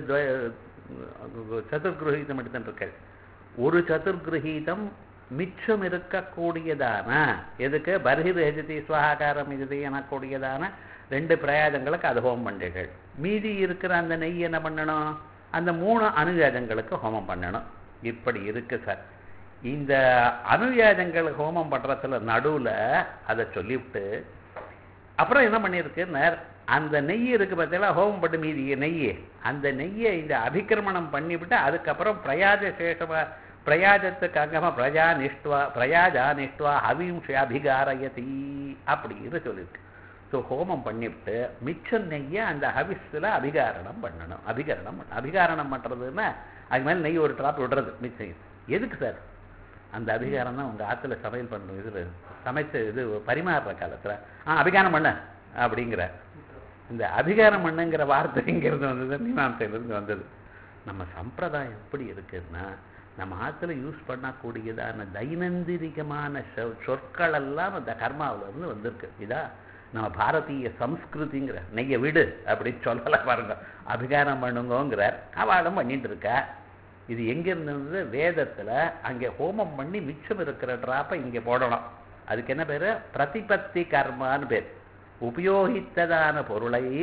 துவ- சதுர்கிரகீதம் எடுத்துருக்க ஒரு சதுர்கிரகீதம் மிச்சம் இருக்கக்கூடியதான எதுக்கு பர்ஹிர் ஹெஜதி சுவாகாரம் இது எனக்கூடியதான ரெண்டு பிரயாதங்களுக்கு அது ஹோமம் பண்ணுகள் மீதி இருக்கிற அந்த நெய் என்ன பண்ணணும் அந்த மூணு அனுயாதங்களுக்கு ஹோமம் பண்ணணும் இப்படி இருக்கு சார் இந்த அனுயாதங்கள் ஹோமம் பண்றதுல நடுவுல அதை சொல்லிவிட்டு அப்புறம் என்ன பண்ணியிருக்கு அந்த நெய் இருக்கு பார்த்தீங்களா ஹோமம் பட்டு மீதி நெய் அந்த நெய்யை இந்த அபிக்கிரமணம் பண்ணிவிட்டு அதுக்கப்புறம் பிரயாஜ சேஷமா பிரயாஜத்துக்கு அங்கமா பிரஜா நிஷ்டுவா பிரயாஜா நிஷ்டுவா ஹவிம்ஷ அபிகாரயதி அப்படின்னு சொல்லியிருக்கு ஸோ ஹோமம் பண்ணிவிட்டு மிச்சம் நெய்யை அந்த ஹவிஸில் அபிகாரணம் பண்ணணும் அபிகரணம் பண்ண அபிகாரணம் பண்ணுறதுன்னா அது மேலே நெய் ஒரு ட்ராப் விடுறது மிச்சம் எதுக்கு சார் அந்த அபிகாரம் தான் உங்கள் ஆற்றுல சமையல் பண்ணுற இதில் சமைச்ச இது பரிமாறுற காலத்தில் ஆ அபிகாரம் பண்ண அப்படிங்கிற இந்த அபிகாரம் பண்ணுங்கிற வார்த்தை இங்கிருந்து வந்தது மீமாசையிலிருந்து வந்தது நம்ம சம்பிரதாயம் எப்படி இருக்குன்னா நம்ம ஆற்றுல யூஸ் பண்ணக்கூடியதான தைனந்திரிகமான சொ- சொற்கள் எல்லாம் அந்த கர்மாவுல இருந்து வந்திருக்கு இதா நம்ம பாரதிய சம்ஸ்கிருதிங்கிற நெய்ய விடு அப்படின்னு சொல்லலாம் பாருங்க அபிகாரம் பண்ணுங்கோங்கிறார் அவளும் பண்ணிட்டு இருக்கா இது எங்கிருந்து வந்தது வேதத்துல அங்கே ஹோமம் பண்ணி மிச்சம் இருக்கிற டிராப்பை இங்கே போடணும் அதுக்கு என்ன பேரு பிரதிபத்தி கர்மான்னு பேர் உபயோகித்ததான பொருளை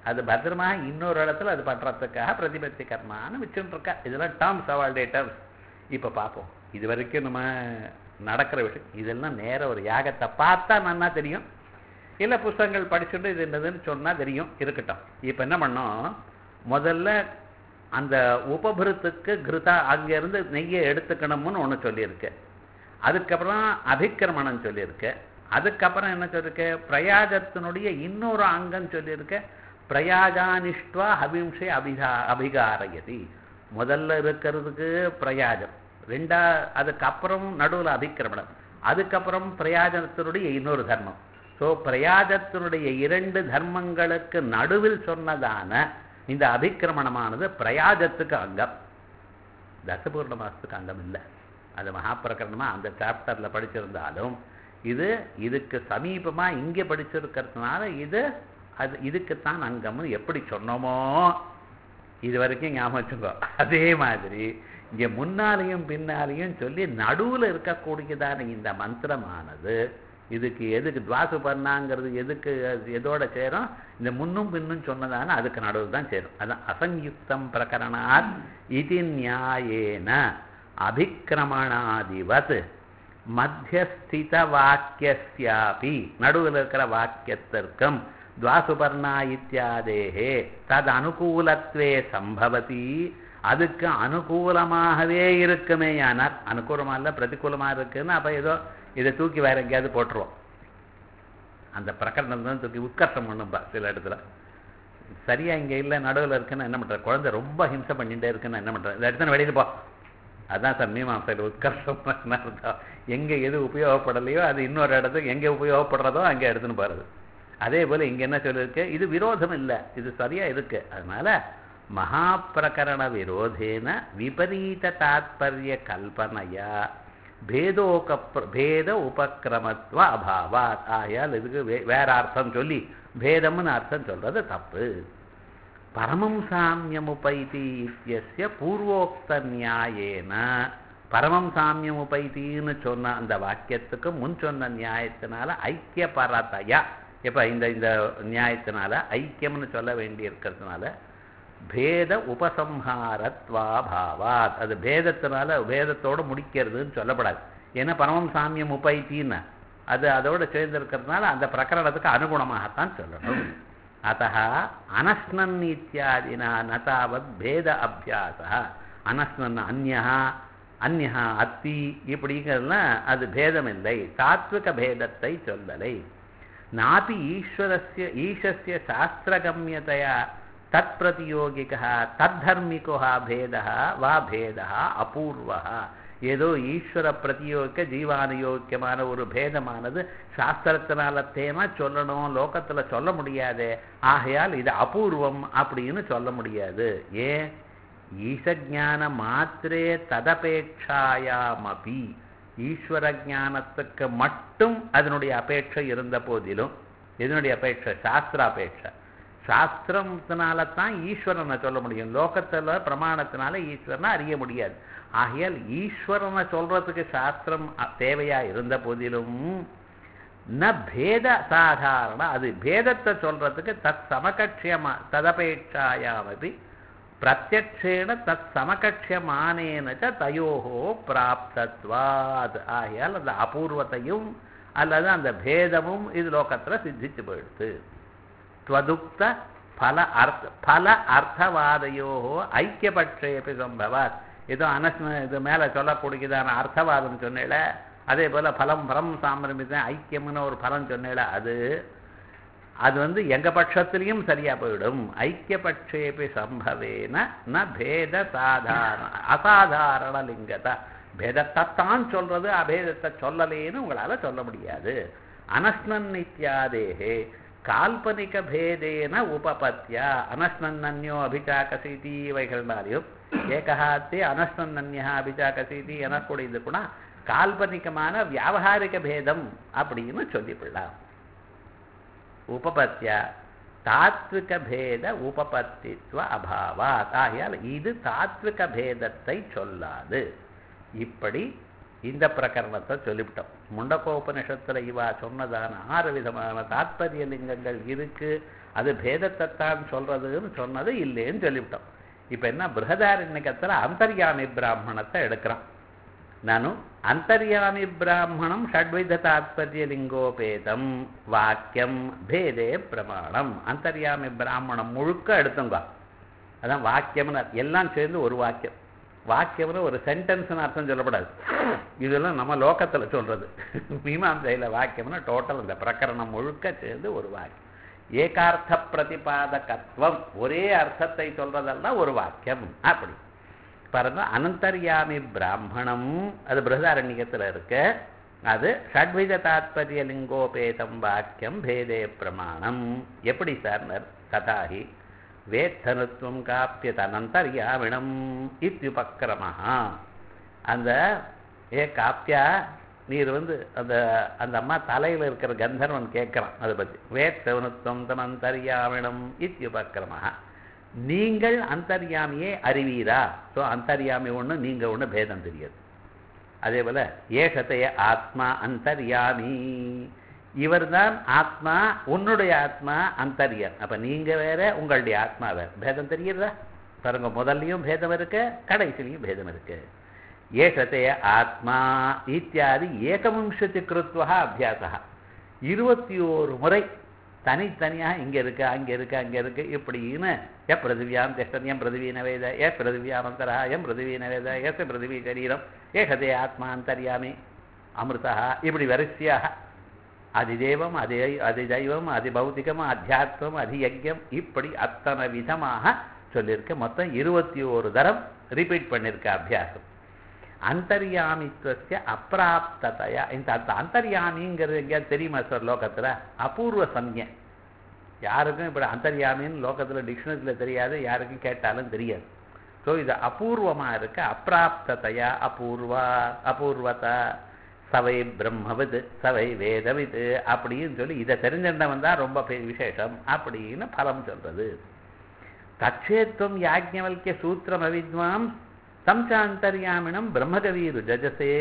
அது பத்திரமாக இன்னொரு இடத்துல அது பண்றதுக்காக பிரதிபத்தி கர்மான்னு வச்சுட்டு இருக்கா இதெல்லாம் டேர்ம்ஸ் அவளுடைய டேர்ம்ஸ் இப்போ பார்ப்போம் இது வரைக்கும் நம்ம நடக்கிற விஷயம் இதெல்லாம் நேர ஒரு யாகத்தை பார்த்தா நன்னா தெரியும் இல்லை புஸ்தகங்கள் படிச்சுட்டு இது என்னதுன்னு சொன்னா தெரியும் இருக்கட்டும் இப்போ என்ன பண்ணோம் முதல்ல அந்த உபபிருத்துக்கு கிருதா அங்கேருந்து நெய்யை எடுத்துக்கணும்னு ஒன்று சொல்லியிருக்கு அதுக்கப்புறம் அபிக்கிரமணம் சொல்லியிருக்கு அதுக்கப்புறம் என்ன சொல்லியிருக்கு பிரயாஜத்தினுடைய இன்னொரு அங்கம் சொல்லியிருக்கு பிரயாஜானிஷ்டுவா ஹவிம்சை அபிகா அபிகாரயதி முதல்ல இருக்கிறதுக்கு பிரயாஜம் ரெண்டா அதுக்கப்புறம் நடுவில் அபிக்கிரமணம் அதுக்கப்புறம் பிரயாஜனத்தினுடைய இன்னொரு தர்மம் ஸோ பிரயாஜத்தினுடைய இரண்டு தர்மங்களுக்கு நடுவில் சொன்னதான இந்த அபிக்கிரமணமானது பிரயாஜத்துக்கு அங்கம் தசபூர்ண மாசத்துக்கு அங்கம் இல்லை அது மகாபிரகரணமா அந்த சாப்டர்ல படிச்சிருந்தாலும் இது இதுக்கு சமீபமா இங்கே படிச்சிருக்கிறதுனால இது அது இதுக்குத்தான் அங்கம்னு எப்படி சொன்னோமோ இது வரைக்கும் ஞாபகம் வச்சுக்கோ அதே மாதிரி இங்க முன்னாலையும் பின்னாலையும் சொல்லி நடுவுல இருக்கக்கூடியதான இந்த மந்திரமானது இதுக்கு எதுக்கு துவாசு பண்ணாங்கிறது எதுக்கு அது எதோட சேரும் இந்த முன்னும் பின்னும் சொன்னதான அதுக்கு நடுவில் தான் சேரும் அதான் அசங்கியுக்தம் பிரகரணாத் இது நியாயேன அபிக்கிரமணாதிவத் மத்தியஸ்தித வாக்கியஸ்யாபி நடுவில் இருக்கிற வாக்கியத்திற்கும் துவாசுபர்ணா இத்தியாதேகே தது அனுகூலத்வே சம்பவதி அதுக்கு அனுகூலமாகவே இருக்குமே ஆனால் அனுகூலமா இல்லை பிரதிகூலமா இருக்குன்னு அப்ப ஏதோ இதை தூக்கி வேற எங்கேயாவது போட்டுருவோம் அந்த பிரகடனம் தான் தூக்கி உட்கர்ஷம் பண்ணும்பா சில இடத்துல சரியா இங்க இல்லை நடுவில் இருக்குன்னு என்ன பண்ற குழந்தை ரொம்ப ஹிம்சை பண்ணிட்டே இருக்குன்னு என்ன பண்ற இந்த இடத்துல வெளியில போ அதான் சார் மீமாசையில் உட்கர்ஷம் அர்த்தம் எங்க எது உபயோகப்படலையோ அது இன்னொரு இடத்துக்கு எங்க உபயோகப்படுறதோ அங்க எடுத்துன்னு போறது அதே போல இங்க என்ன சொல்லிருக்கு இது விரோதம் இல்லை இது சரியா இருக்கு அதனால மகாபிரகரண விரோதேன விபரீத தாத்பரிய கல்பனையா பேதோக பேத உபக்கிரமத்துவ அபாவாத் ஆயால் இதுக்கு வே- வேற அர்த்தம் சொல்லி பேதம்னு அர்த்தம் சொல்றது தப்பு பரமம் சாமியமுபைதி இத்தியஸ்ய பூர்வோக்த நியாயேன பரமம் சாமியமுபைத்தின்னு சொன்ன அந்த வாக்கியத்துக்கு முன் சொன்ன நியாயத்தினால ஐக்கிய பரதையா இப்ப இந்த இந்த நியாயத்தினால ஐக்கியம்னு சொல்ல வேண்டி இருக்கிறதுனால பேத உபசம்ஹாரத்வாபாவாத் அது பேதத்தினால பேதத்தோட முடிக்கிறதுன்னு சொல்லப்படாது ஏன்னா பரமம் சாமியம் உபைத்தின்னு அது அதோட சேர்ந்திருக்கிறதுனால அந்த பிரகரணத்துக்கு அனுகுணமாகத்தான் சொல்லணும் அத்தः அனஸ்னன் இத்தியாதினா ந தாவத் பேத அபியாச அனஸ்னன் அந்யா அந்யா அத்தி இப்படிங்கிறதுலாம் அது பேதம் இல்லை தாத்விக பேதத்தை சொல்லலை நாபி ஈஸ்வரஸ்ய ஈஷஸ்ய சாஸ்திரகம்யதையா தத் பிரதியோகிகா தத்தர்மிகோ பேதா வா பேதா அபூர்வா ஏதோ ஈஸ்வர பிரதியோகிக்க ஜீவானுயோக்கியமான ஒரு பேதமானது சாஸ்திரத்தினால தேமா சொல்லணும் லோகத்துல சொல்ல முடியாது ஆகையால் இது அபூர்வம் அப்படின்னு சொல்ல முடியாது ஏன் ஈசஜான மாத்திரே ததபேட்சாயாமபி ஈஸ்வர ஞானத்துக்கு மட்டும் அதனுடைய அபேட்சை இருந்த போதிலும் இதனுடைய அபேட்சை சாஸ்திர அபேட்சை சாஸ்திரத்தினால தான் ஈஸ்வரனை சொல்ல முடியும் லோகத்துல பிரமாணத்தினால ஈஸ்வரனை அறிய முடியாது ஆகையால் ஈஸ்வரனை சொல்றதுக்கு சாஸ்திரம் அ- தேவையா இருந்த போதிலும் ந பேத சாதாரண அது பேதத்தை சொல்றதுக்கு தத் சமகட்சியமா ததபேட்சாயாமபி பிரத்யக்ஷேன தத் சமகட்சியமானேன ச தயோகோ பிராப்தத்வாத் ஆகையால் அந்த அபூர்வத்தையும் அல்லது அந்த பேதமும் இது லோகத்துல சித்திச்சு போயிடுது त्वदुक्त फल अर्थ फल அர்த்தவாதையோ ஐக்கியபட்சேபி சம்பவாத் ஏதோ அனஸ்ம இது மேல சொல்லக்கூடியதான அர்த்தவாதம் சொன்னேல அதே போல பலம் பரம் சாமரமிதான் ஐக்கியம்னு ஒரு பலம் சொன்னேல அது அது வந்து எங்க பட்சத்திலையும் சரியா போயிடும் ஐக்கியபட்சேபி சம்பவேன ந பேத சாதாரண அசாதாரண லிங்கதா பேதத்தைத்தான் சொல்றது அபேதத்தை சொல்லலேன்னு உங்களால சொல்ல முடியாது அனஸ்னன் இத்தியாதேகே கால்பனிக பேதேன உபபத்தியா அனஸ்னன்னன்யோ அபிச்சாக்கசீதி இவைகள்னாலையும் ஏகஹாத்தே அனஸ்னன்னன்யா அபிச்சாக்கசீதி எனக்கூடியது கூட கால்பனிகமான வியாபகாரிக பேதம் அப்படின்னு சொல்லிவிடலாம் உபபத்தியா தாத்விக பேத உபபத்தித்வ அபாவாத் ஆகையால் இது தாத்விக பேதத்தை சொல்லாது இப்படி இந்த பிரகரணத்தை சொல்லிவிட்டோம் முண்டகோபனிஷத்துல இவா சொன்னதான ஆறு விதமான தாத்பரிய லிங்கங்கள் இருக்கு அது பேதத்தைத்தான் சொல்றதுன்னு சொன்னது இல்லைன்னு சொல்லிவிட்டோம் இப்ப என்ன பிருகதாரண்யக்கத்துல அந்தர்யாமி பிராமணத்தை எடுக்கிறான் நானும் அந்தர்யாமி பிராமணம் ஷட்வித தாத்பரிய லிங்கோபேதம் வாக்கியம் பேதே பிரமாணம் அந்தர்யாமி பிராமணம் முழுக்க எடுத்துங்க அதான் வாக்கியம்னு எல்லாம் சேர்ந்து ஒரு வாக்கியம் வாக்கியம்னு ஒரு சென்டென்ஸ்னு அர்த்தம் சொல்லப்படாது இதெல்லாம் நம்ம லோகத்துல சொல்றது மீமாசையில வாக்கியம்னா டோட்டல் இந்த பிரகரணம் முழுக்க சேர்ந்து ஒரு வாக்கியம் ஏகார்த்த பிரதிபாதகத்துவம் ஒரே அர்த்தத்தை சொல்றதெல்லாம் ஒரு வாக்கியம் அப்படி பாருங்க அனந்தர்யாமி பிராமணம் அது பிரதாரண்யத்தில் இருக்கு அது ஷட்வித தாத்பரிய லிங்கோபேதம் வாக்கியம் பேதே பிரமாணம் எப்படி சார் ததாஹி வேத்தனுத்துவம் காப்பியதனந்தர்யாமிணம் இத்யுபக்கிரமஹா அந்த ஏ காப்பியா நீர் வந்து அந்த அந்த அம்மா தலையில் இருக்கிற கந்தர்வன் கேட்குறான் அதை பற்றி வேத்தனுத்துவம் தனந்தர்யாமிணம் இத்யுபக்கிரமஹா நீங்கள் அந்தர்யாமியே அறிவீரா ஸோ அந்தர்யாமி ஒன்று நீங்கள் ஒன்று பேதம் தெரியாது அதே போல ஏகத்தைய ஆத்மா அந்தர்யாமி இவர்தான் ஆத்மா உன்னுடைய ஆத்மா அந்தர்யம் அப்ப நீங்க வேற உங்களுடைய ஆத்மா வேற பேதம் தெரியுதா பாருங்க முதல்லையும் பேதம் இருக்கு கடைசிலையும் பேதம் இருக்கு ஏகத்தைய ஆத்மா இத்தியாதி ஏகவிம்சதி கிருத்வா அபியாசா இருபத்தி ஓரு முறை தனித்தனியாக இங்க இருக்கு அங்க இருக்கு அங்க இருக்கு இப்படின்னு எ பிருதிவியாம் திஷ்டன் எம் பிருதிவீன வேத ஏ பிருதிவியாமந்தரா எம் பிருதிவீன வேத எஸ் பிருதிவி சரீரம் ஏகதே ஆத்மா அந்தர்யாமி அமிர்தா இப்படி வரிசையாக அதிதேவம் அதி அதிதைவம் அதிபௌத்திகம் அத்தியாத்மம் அதியஜம் இப்படி அத்தனை விதமாக சொல்லியிருக்க மொத்தம் இருபத்தி ஒரு தரம் ரிப்பீட் பண்ணியிருக்க அபியாசம் அந்தர்யாமித்வசிய அப்பிராப்ததையா இந்த அந்த அந்தர்யாமிங்கிறது எங்கேயாவது தெரியுமா சார் லோகத்தில் அபூர்வ சம்ய யாருக்கும் இப்படி அந்தர்யாமின்னு லோகத்தில் டிக்ஷனரியில் தெரியாது யாருக்கும் கேட்டாலும் தெரியாது ஸோ இது அபூர்வமாக இருக்க அப்பிராப்ததையா அபூர்வா அபூர்வதா சவை பிரம்மவித் சவை வேதவித் அப்படின்னு சொல்லி இதை தெரிஞ்சிருந்தவன் தான் ரொம்ப பெரிய விசேஷம் அப்படின்னு பலம் சொல்றது தட்சேத்வம் யாஜ்ஞவல்கிய சூத்திரம் அவித்வாம் சம்சாந்தர்யாமினம் பிரம்மகவீரு ஜஜசே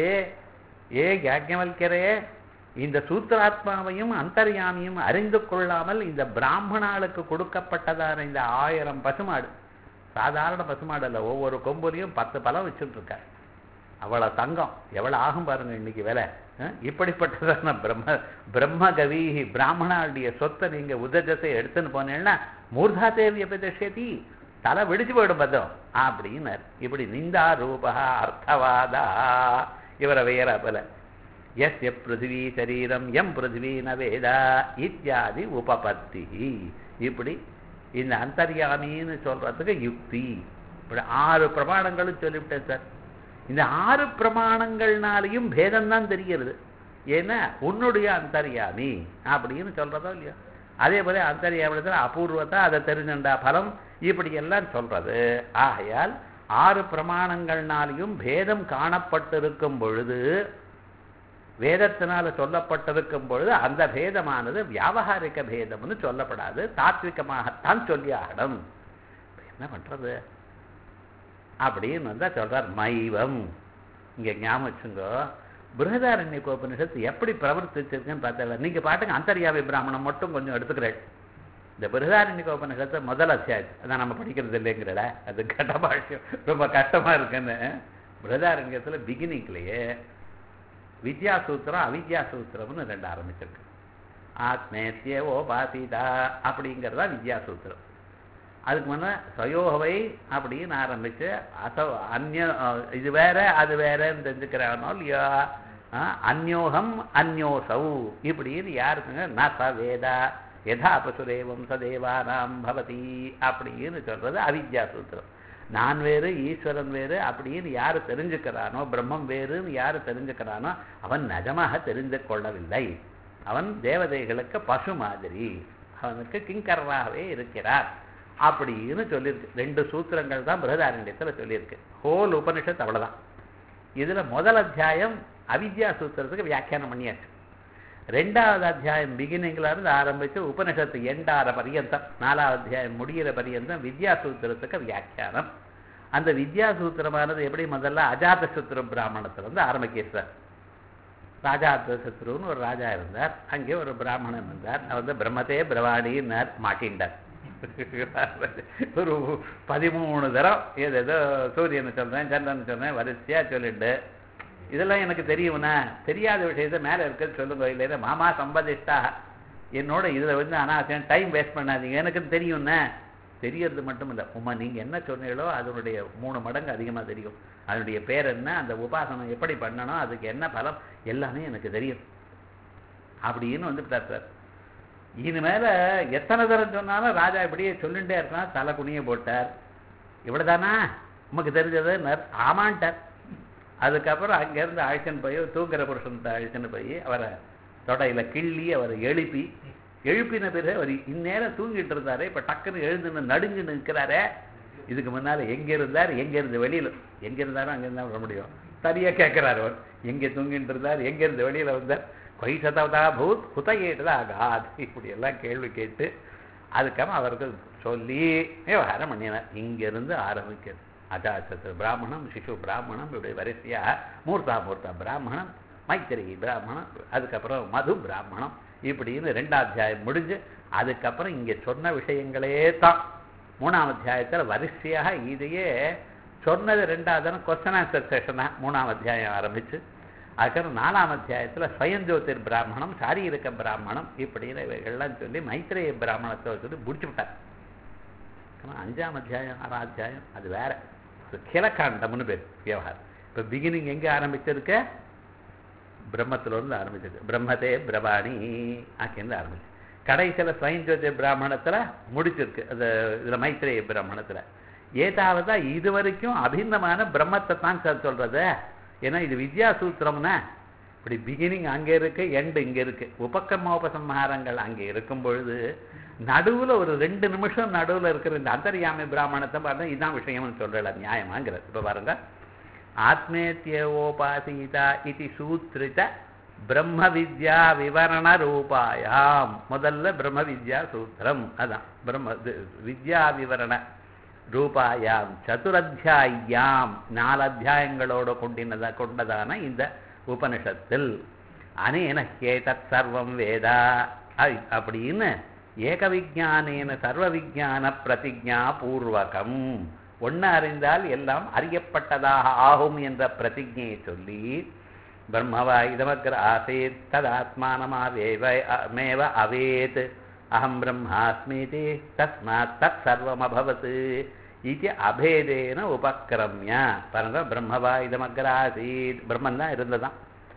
ஏ யாஜ்ஞவல்கரே இந்த சூத்திராத்மாவையும் அந்தர்யாமியும் அறிந்து கொள்ளாமல் இந்த பிராமணாளுக்கு கொடுக்கப்பட்டதான இந்த ஆயிரம் பசுமாடு சாதாரண பசுமாடு அல்ல ஒவ்வொரு கொம்புலையும் பத்து பழம் வச்சுட்டு இருக்காரு அவ்வளவு தங்கம் எவ்வளவு ஆகும் பாருங்க இன்னைக்கு விலை இப்படிப்பட்டதான பிரம்ம பிரம்மகவி பிராமணாளுடைய சொத்தை நீங்க உதஜத்தை எடுத்துன்னு போனீங்கன்னா மூர்தா தேவி எபிதேதி தலை வெடிச்சு போயிடும் பதம் அப்படின்னார் இப்படி நிந்தா ரூபா அர்த்தவாதா இவரை வேற போல எஸ் எப் பிருத்திவி சரீரம் எம் பிருத்திவி நவேதா இத்தியாதி உபபத்தி இப்படி இந்த அந்தர்யாமின்னு சொல்றதுக்கு யுக்தி இப்படி ஆறு பிரமாணங்களும் சொல்லிவிட்டேன் சார் இந்த ஆறு பிரமாணங்கள்னாலையும் பேதம் தான் தெரிகிறது ஏன்னா உன்னுடைய அந்தர்யாமி அப்படின்னு சொல்றதோ இல்லையோ அதே போல அந்தர்யாமிடத்தில் அபூர்வத்தை அதை தெரிஞ்சுண்டா பலம் இப்படி எல்லாம் சொல்றது ஆகையால் ஆறு பிரமாணங்கள்னாலையும் பேதம் காணப்பட்டிருக்கும் பொழுது வேதத்தினால சொல்லப்பட்டிருக்கும் பொழுது அந்த பேதமானது வியாபகாரிக பேதம்னு சொல்லப்படாது தாத்விகமாகத்தான் சொல்லி ஆகணும் என்ன பண்றது அப்படின்னு வந்தா சொல்றார் மைவம் இங்க ஞாபகம் வச்சுங்க பிருகதாரண்ய கோபனிஷத்து எப்படி பிரவர்த்திச்சிருக்குன்னு பார்த்தா நீங்க பாட்டுங்க அந்தர்யாவி பிராமணம் மட்டும் கொஞ்சம் எடுத்துக்கிறேன் இந்த பிருகதாரண்ய கோபனிஷத்தை முதல் அத்தியாயம் அதான் நம்ம படிக்கிறது இல்லைங்கிறட அது கட்ட பாஷ்யம் ரொம்ப கஷ்டமா இருக்குன்னு பிருகதாரண்யத்துல பிகினிங்லேயே வித்யா சூத்திரம் அவித்யா சூத்திரம்னு ரெண்டு ஆரம்பிச்சிருக்கு ஆத்மேத்திய ஓபாசிதா அப்படிங்கிறதா வித்யா சூத்திரம் அதுக்கு முன்ன சயோகவை அப்படின்னு ஆரம்பிச்சு அசோ அந்நிய இது வேற அது வேறன்னு தெரிஞ்சுக்கிறானோ இல்லையா அந்யோகம் அந்யோசௌ இப்படின்னு யாருக்குங்க ந ச வேதா யதா பசுரேவம் சதேவானாம் பவதி அப்படின்னு சொல்றது அவித்யா சூத்திரம் நான் வேறு ஈஸ்வரன் வேறு அப்படின்னு யாரு தெரிஞ்சுக்கிறானோ பிரம்மம் வேறுன்னு யாரு தெரிஞ்சுக்கிறானோ அவன் நிஜமாக தெரிந்து கொள்ளவில்லை அவன் தேவதைகளுக்கு பசு மாதிரி அவனுக்கு கிங்கராகவே இருக்கிறார் அப்படின்னு சொல்லியிருக்கு ரெண்டு சூத்திரங்கள் தான் பிரதாரண்யத்தில் சொல்லியிருக்கு ஹோல் உபனிஷத் அவ்வளவுதான் இதுல முதல் அத்தியாயம் அவித்யா சூத்திரத்துக்கு வியாக்கியானம் பண்ணியாச்சு ரெண்டாவது அத்தியாயம் பிகினிங்ல இருந்து ஆரம்பிச்சு உபனிஷத்து எண்டார பரியந்தம் நாலாவது அத்தியாயம் முடிகிற பரியந்தம் வித்யா சூத்திரத்துக்கு வியாக்கியானம் அந்த வித்யா சூத்திரமானது எப்படி முதல்ல அஜாத சூத்திர பிராமணத்துல இருந்து ஆரம்பிக்கிறார் ராஜா சத்ருன்னு ஒரு ராஜா இருந்தார் அங்கே ஒரு பிராமணன் இருந்தார் அவர் வந்து பிரம்மத்தே பிரவாணின்னார் மாட்டின்றார் ஒரு பதிமூணு தரம் ஏதேதோ சூரியனை சொல்றேன் சந்திரன் சொல்றேன் வரிசையா சொல்லிட்டு இதெல்லாம் எனக்கு தெரியும்னா தெரியாத விஷயத்த மேல இருக்கிறது சொல்லுங்க இல்லை மாமா சம்பதிஷ்டா என்னோட இதில் வந்து அனாவசியம் டைம் வேஸ்ட் பண்ணாதீங்க எனக்கு தெரியும்னா தெரியறது மட்டும் இல்லை உமா நீங்க என்ன சொன்னீங்களோ அதனுடைய மூணு மடங்கு அதிகமா தெரியும் அதனுடைய பேர் என்ன அந்த உபாசனம் எப்படி பண்ணணும் அதுக்கு என்ன பலம் எல்லாமே எனக்கு தெரியும் அப்படின்னு வந்து சார் இனிமேல எத்தனை தரம் சொன்னாலும் ராஜா இப்படியே சொல்லிட்டே இருக்கான் தலை குனிய போட்டார் இவ்வளவுதானா உமக்கு தெரிஞ்சது நர் ஆமான்ட்டார் அதுக்கப்புறம் அங்கேருந்து அழைச்சின்னு போய் தூங்குற புருஷன் அழைச்சின்னு போய் அவரை தொடையில கிள்ளி அவரை எழுப்பி எழுப்பின பிறகு அவர் இந்நேரம் தூங்கிட்டு இருந்தாரு இப்ப டக்குன்னு எழுந்துன்னு நடுங்கு நிற்கிறாரே இதுக்கு முன்னால எங்க இருந்தார் எங்க இருந்து வெளியில எங்க இருந்தாலும் அங்க இருந்தா வர முடியும் சரியா கேட்கிறார் அவர் எங்க தூங்கிட்டு இருந்தார் எங்க இருந்து வெளியில வந்தார் கொய்சதா பூத் குத்தகேட்டுதா ஆகாத் இப்படி எல்லாம் கேள்வி கேட்டு அதுக்கப்புறம் அவருக்கு சொல்லி விவகாரம் பண்ணினார் இங்க இருந்து ஆரம்பிக்கிறது அஜாசத்து பிராமணம் சிசு பிராமணம் இப்படி வரிசையா மூர்த்தா மூர்த்தா பிராமணம் மைத்திரி பிராமணம் அதுக்கப்புறம் மது பிராமணம் இப்படின்னு ரெண்டாம் அத்தியாயம் முடிஞ்சு அதுக்கப்புறம் இங்க சொன்ன விஷயங்களே தான் மூணாம் அத்தியாயத்துல வரிசையாக இதையே சொன்னது ரெண்டாவது கொஸ்டன் ஆன்சர் செஷன் தான் மூணாம் அத்தியாயம் ஆரம்பிச்சு அதுக்கப்புறம் நாலாம் அத்தியாயத்துல ஸ்வயஞ்சோதிர் பிராமணம் சாரீரக பிராமணம் இப்படின்னு இவைகள்லாம் சொல்லி மைத்திரேய பிராமணத்தை சொல்லி முடிச்சு விட்டார் அஞ்சாம் அத்தியாயம் ஆறாம் அத்தியாயம் அது வேற கிழக்காண்டம்னு பேர் விவகாரம் இப்ப பிகினிங் எங்க ஆரம்பிச்சிருக்க பிரம்மத்துல இருந்து ஆரம்பிச்சிருக்கு பிரம்மதே பிரபாணி ஆக்கிருந்து ஆரம்பிச்சு கடைசியில ஸ்வயஞ்சோதி பிராமணத்துல முடிச்சிருக்கு அது இதுல மைத்திரேய பிராமணத்துல ஏதாவதா இது வரைக்கும் அபிநமான பிரம்மத்தை தான் சார் சொல்றது ஏன்னா இது வித்யா சூத்திரம்னா இப்படி பிகினிங் அங்கே இருக்கு எண்டு இங்க இருக்கு உபக்கமோபசம்ஹாரங்கள் அங்கே இருக்கும் பொழுது நடுவுல ஒரு ரெண்டு நிமிஷம் நடுவுல இருக்கிற இந்த அந்தர்யாமி பிராமணத்தை பார்த்தா இதுதான் விஷயம்னு சொல்றல நியாயமாங்கிறது இப்ப பாருங்க ஆத்மேத்தியோபாசீதா இது சூத்ரித பிரம்ம வித்யா விவரண ரூபாயாம் முதல்ல பிரம்ம வித்யா சூத்திரம் அதான் பிரம்ம வித்யா விவரண ரூபாயாம் சதுரத்தியாயாம் நாலு அத்தியாயங்களோட கொண்டினதா கொண்டதான இந்த உபனிஷத்தில் அனேன ஹேதத் சர்வம் வேதா அப்படின்னு ஏக விஜானேன சர்வ விஜான பிரதிஜா பூர்வகம் ஒன்று அறிந்தால் எல்லாம் அறியப்பட்டதாக ஆகும் என்ற பிரதிஜையை சொல்லி பிரம்மவா இதமக்ர ஆசேத் ததாத்மானமாவேவ மேவ அவேத் அகம் பிரம்மாஸ்மீதி தஸ்மாத் தத் சர்வமபவத் இது அபேதேன உபக்கிரமிய பாருங்க பிரம்மவா இதமக்ர ஆசீத் பிரம்மன் தான் இருந்ததான்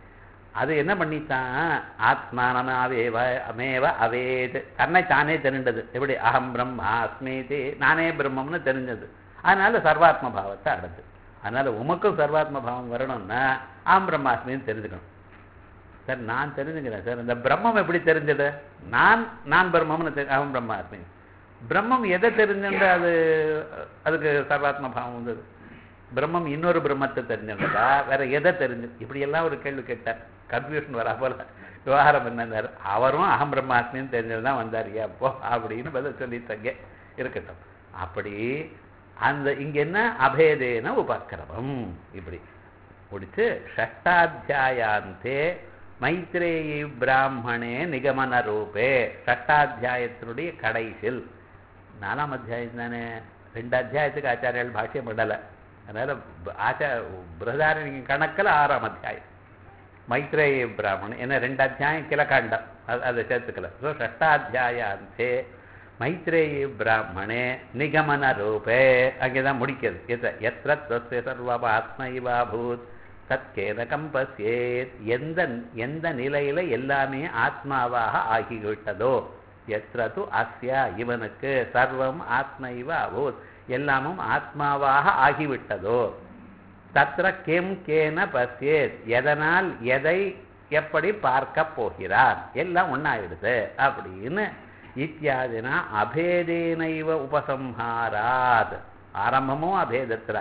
அது என்ன பண்ணித்தான் ஆத்மானமாவேவ அமேவ அவேத் தன்னை தானே தெரிந்தது எப்படி அகம் பிரம்மாஸ்மீதி நானே பிரம்மம்னு தெரிஞ்சது அதனால சர்வாத்ம பாவத்தை அடைஞ்சு அதனால உமக்கும் சர்வாத்ம பாவம் வரணும்னா ஆம் பிரம்மாஸ்மின்னு தெரிஞ்சுக்கணும் சார் நான் தெரிஞ்சுக்கிறேன் சார் இந்த பிரம்மம் எப்படி தெரிஞ்சது நான் நான் பிரம்மம்னு தெரி அகம் பிரம்மாஸ்மி பிரம்மம் எதை தெரிஞ்சுட்டு அது அதுக்கு சர்வாத்ம பாவம் வந்தது பிரம்மம் இன்னொரு பிரம்மத்தை தெரிஞ்சுட்டதா வேற எதை தெரிஞ்சு இப்படியெல்லாம் ஒரு கேள்வி கேட்டார் கன்ஃபியூஷன் வரா போல விவகாரம் என்னன்னாரு அவரும் அகம் பிரம்மாஸ்மின்னு தெரிஞ்சது தான் வந்தார் அப்போ அப்படின்னு பதில் சொல்லிட்டாங்க இருக்கட்டும் அப்படி அந்த இங்க என்ன அபேதேன உபக்கிரமம் இப்படி முடிச்சு ஷஷ்டாத்தியாயாந்தே மைத்ரேயி பிராமணே நிகமன ரூபே ஷஷ்டாத்தியாயத்தினுடைய கடைசில் நாலாம் அத்தியாயம் தானே ரெண்டு அத்தியாயத்துக்கு ஆச்சாரியால் பாஷ்யம் பண்ணலை அதனால ஆச்சா பிரதாரணி கணக்கில் ஆறாம் அத்தியாயம் மைத்ரேய பிராமணன் என்ன ரெண்டு அத்தியாயம் கிழக்காண்டம் அது அதை சேர்த்துக்கல ஸோ ஷஷ்டாத்தியாயாந்தே மைத்ரேயி பிராமணே நிகமன ரூபே அங்கேதான் முடிக்கிறது எத்த எத்திர தஸ்ய சர்வமாத்ம இவாபூத் தத்கேன கம்பஸ்யேத் எந்த எந்த நிலையில எல்லாமே ஆத்மாவாக ஆகிவிட்டதோ எத்திர து அஸ்யா இவனுக்கு சர்வம் ஆத்ம இவ அபூத் எல்லாமும் ஆத்மாவாக ஆகிவிட்டதோ தத்ர கெம் கேன பசியேத் எதனால் எதை எப்படி பார்க்க போகிறார் எல்லாம் ஒன்னாயிடுது அப்படின்னு இத்தியாதினா அபேதேனைவ உபசம்ஹாராத் ஆரம்பமும் அபேதத்துல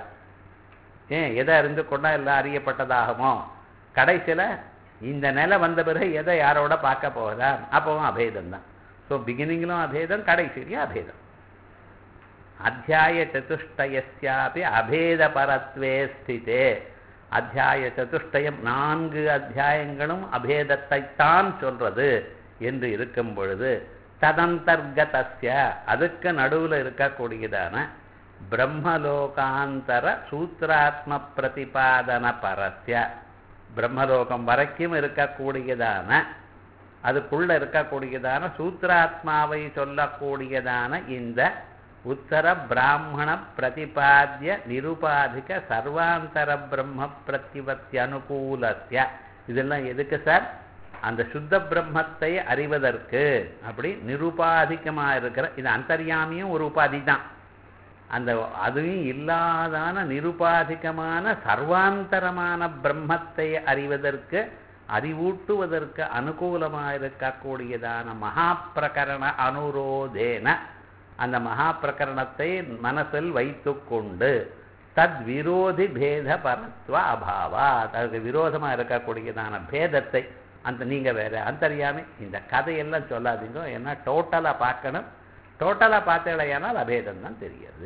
ஏன் எதை அறிந்து கொண்டா எல்லாம் அறியப்பட்டதாகுமோ கடைசியில இந்த நிலை வந்த பிறகு எதை யாரோட பார்க்க போகிறார் அப்பவும் அபேதம் தான் ஸோ பிகினிங்கிலும் அபேதம் கடைசியிலையும் அபேதம் அத்தியாய சதுஷ்டயஸ்யாபி அபேத பரத்வே ஸ்திதே அத்தியாய சதுஷ்டயம் நான்கு அத்தியாயங்களும் அபேதத்தைத்தான் சொல்றது என்று இருக்கும் பொழுது ததந்தர்கதஸ்ய அதுக்கு நடுவில் இருக்கக்கூடியதான பிரம்மலோகாந்தர சூத்திராத்ம பிரதிபாதன பரஸ்ய பிரம்மலோகம் வரைக்கும் இருக்கக்கூடியதான அதுக்குள்ள இருக்கக்கூடியதான சூத்திராத்மாவை சொல்லக்கூடியதான இந்த உத்தர பிராமண பிரதிபாத்திய நிருபாதிக சர்வாந்தர பிரம்ம பிரதிபத்தி அனுகூலத்திய இதெல்லாம் எதுக்கு சார் அந்த சுத்த பிரம்மத்தை அறிவதற்கு அப்படி நிருபாதிகமா இருக்கிற இது அந்தர்யாமியும் ஒரு உபாதி தான் அந்த அதுவும் இல்லாதான நிருபாதிகமான சர்வாந்தரமான பிரம்மத்தை அறிவதற்கு அறிவூட்டுவதற்கு அனுகூலமாக இருக்கக்கூடியதான மகா பிரகரண அனுரோதேன அந்த மகா பிரகரணத்தை மனசில் வைத்துக்கொண்டு தத் விரோதி பேத பரத்வ அபாவா அதுக்கு விரோதமாக இருக்கக்கூடியதான பேதத்தை அந்த நீங்க வேற அந்தரியாமி இந்த கதையெல்லாம் சொல்லாதீங்க ஏன்னா டோட்டலாக பார்க்கணும் டோட்டலாக பார்த்தேடையானால் அபேதம் தான் தெரியாது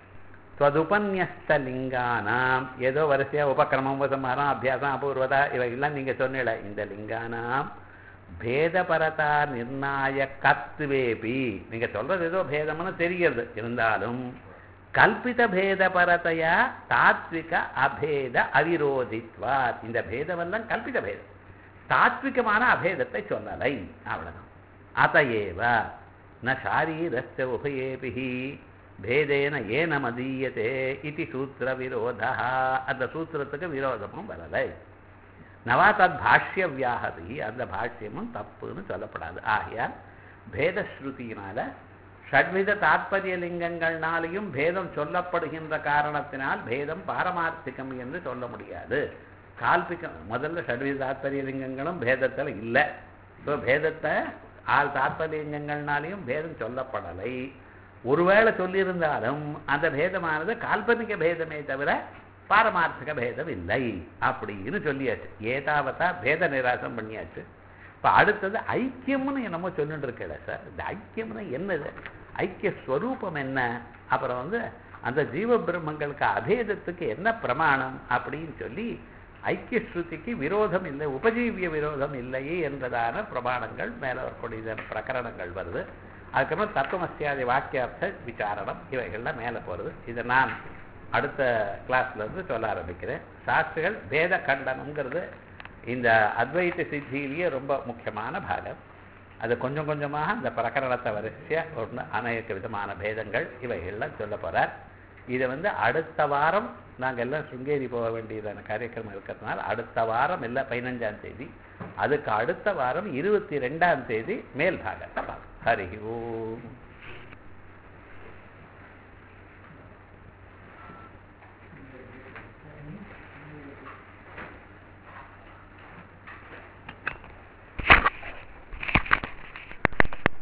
லிங்கானாம் ஏதோ வரிசையா உபக்கிரமம் உபசம்ஹாரம் அபியாசம் அபூர்வதா இவைகள்லாம் நீங்க சொன்னீல இந்த லிங்கானாம் பேதபரதா நிர்ணாய கத்துவேபி நீங்க சொல்றது ஏதோ பேதம்னு தெரிகிறது இருந்தாலும் கல்பித பேதபரதையா தாத்விக அபேத அவிரோதித்வா இந்த பேதமெல்லாம் கல்பித பேதம் தாத்விகமான அபேதத்தை சொல்லலை அவ்வளவுதான் அதையேவ ந சாரீரஸ்ய உபயேபிஹி பேதேன ஏன மதீயதே இது சூத்திர விரோதா அந்த சூத்திரத்துக்கு விரோதமும் வரலை நவா தத் பாஷ்ய வியாகதி அந்த பாஷ்யமும் தப்புன்னு சொல்லப்படாது ஆகையால் பேதஸ்ருதியினால ஷட்வித தாத்பரிய லிங்கங்கள்னாலையும் பேதம் சொல்லப்படுகின்ற காரணத்தினால் பேதம் பாரமார்த்திகம் என்று சொல்ல முடியாது கால்பிக்கம் முதல்ல ஷட்வித தாத்பரிய லிங்கங்களும் பேதத்தில் இல்லை இப்போ பேதத்தை ஆள் தாத்பரிய லிங்கங்கள்னாலையும் பேதம் சொல்லப்படலை ஒருவேளை சொல்லியிருந்தாலும் அந்த பேதமானது கால்பனிக பேதமே தவிர பாரமார்த்திக பேதம் இல்லை அப்படின்னு சொல்லியாச்சு ஏதாவதா பேத நிராசம் பண்ணியாச்சு இப்போ அடுத்தது ஐக்கியம்னு என்னமோ சொல்லிட்டு இருக்கல சார் இந்த ஐக்கியம்னு என்னது ஐக்கிய ஸ்வரூபம் என்ன அப்புறம் வந்து அந்த ஜீவ பிரம்மங்களுக்கு அபேதத்துக்கு என்ன பிரமாணம் அப்படின்னு சொல்லி ஐக்கிய ஸ்ருதிக்கு விரோதம் இல்லை உபஜீவிய விரோதம் இல்லையே என்பதான பிரமாணங்கள் மேலே வரக்கூடிய பிரகரணங்கள் வருது அதுக்கப்புறம் தத்துவமசியாதி வாக்கியார்த்த விசாரணம் இவைகள்லாம் மேலே போகிறது இதை நான் அடுத்த கிளாஸ்ல இருந்து சொல்ல ஆரம்பிக்கிறேன் சாஸ்திரிகள் பேத கண்டனம்ங்கிறது இந்த அத்வைத சித்தியிலேயே ரொம்ப முக்கியமான பாகம் அது கொஞ்சம் கொஞ்சமாக அந்த பிரகரணத்தை வரிசையாக ஒன்று அநேக விதமான பேதங்கள் இவைகள்லாம் சொல்ல போகிறார் இதை வந்து அடுத்த வாரம் நாங்கள் எல்லாம் சுங்கேரி போக வேண்டியதான காரியக்கிரமம் இருக்கிறதுனால அடுத்த வாரம் இல்லை பதினஞ்சாம் தேதி அதுக்கு அடுத்த வாரம் இருபத்தி ரெண்டாம் தேதி மேல் பாகத்தை பார்க்கலாம் ஹரி ஓம்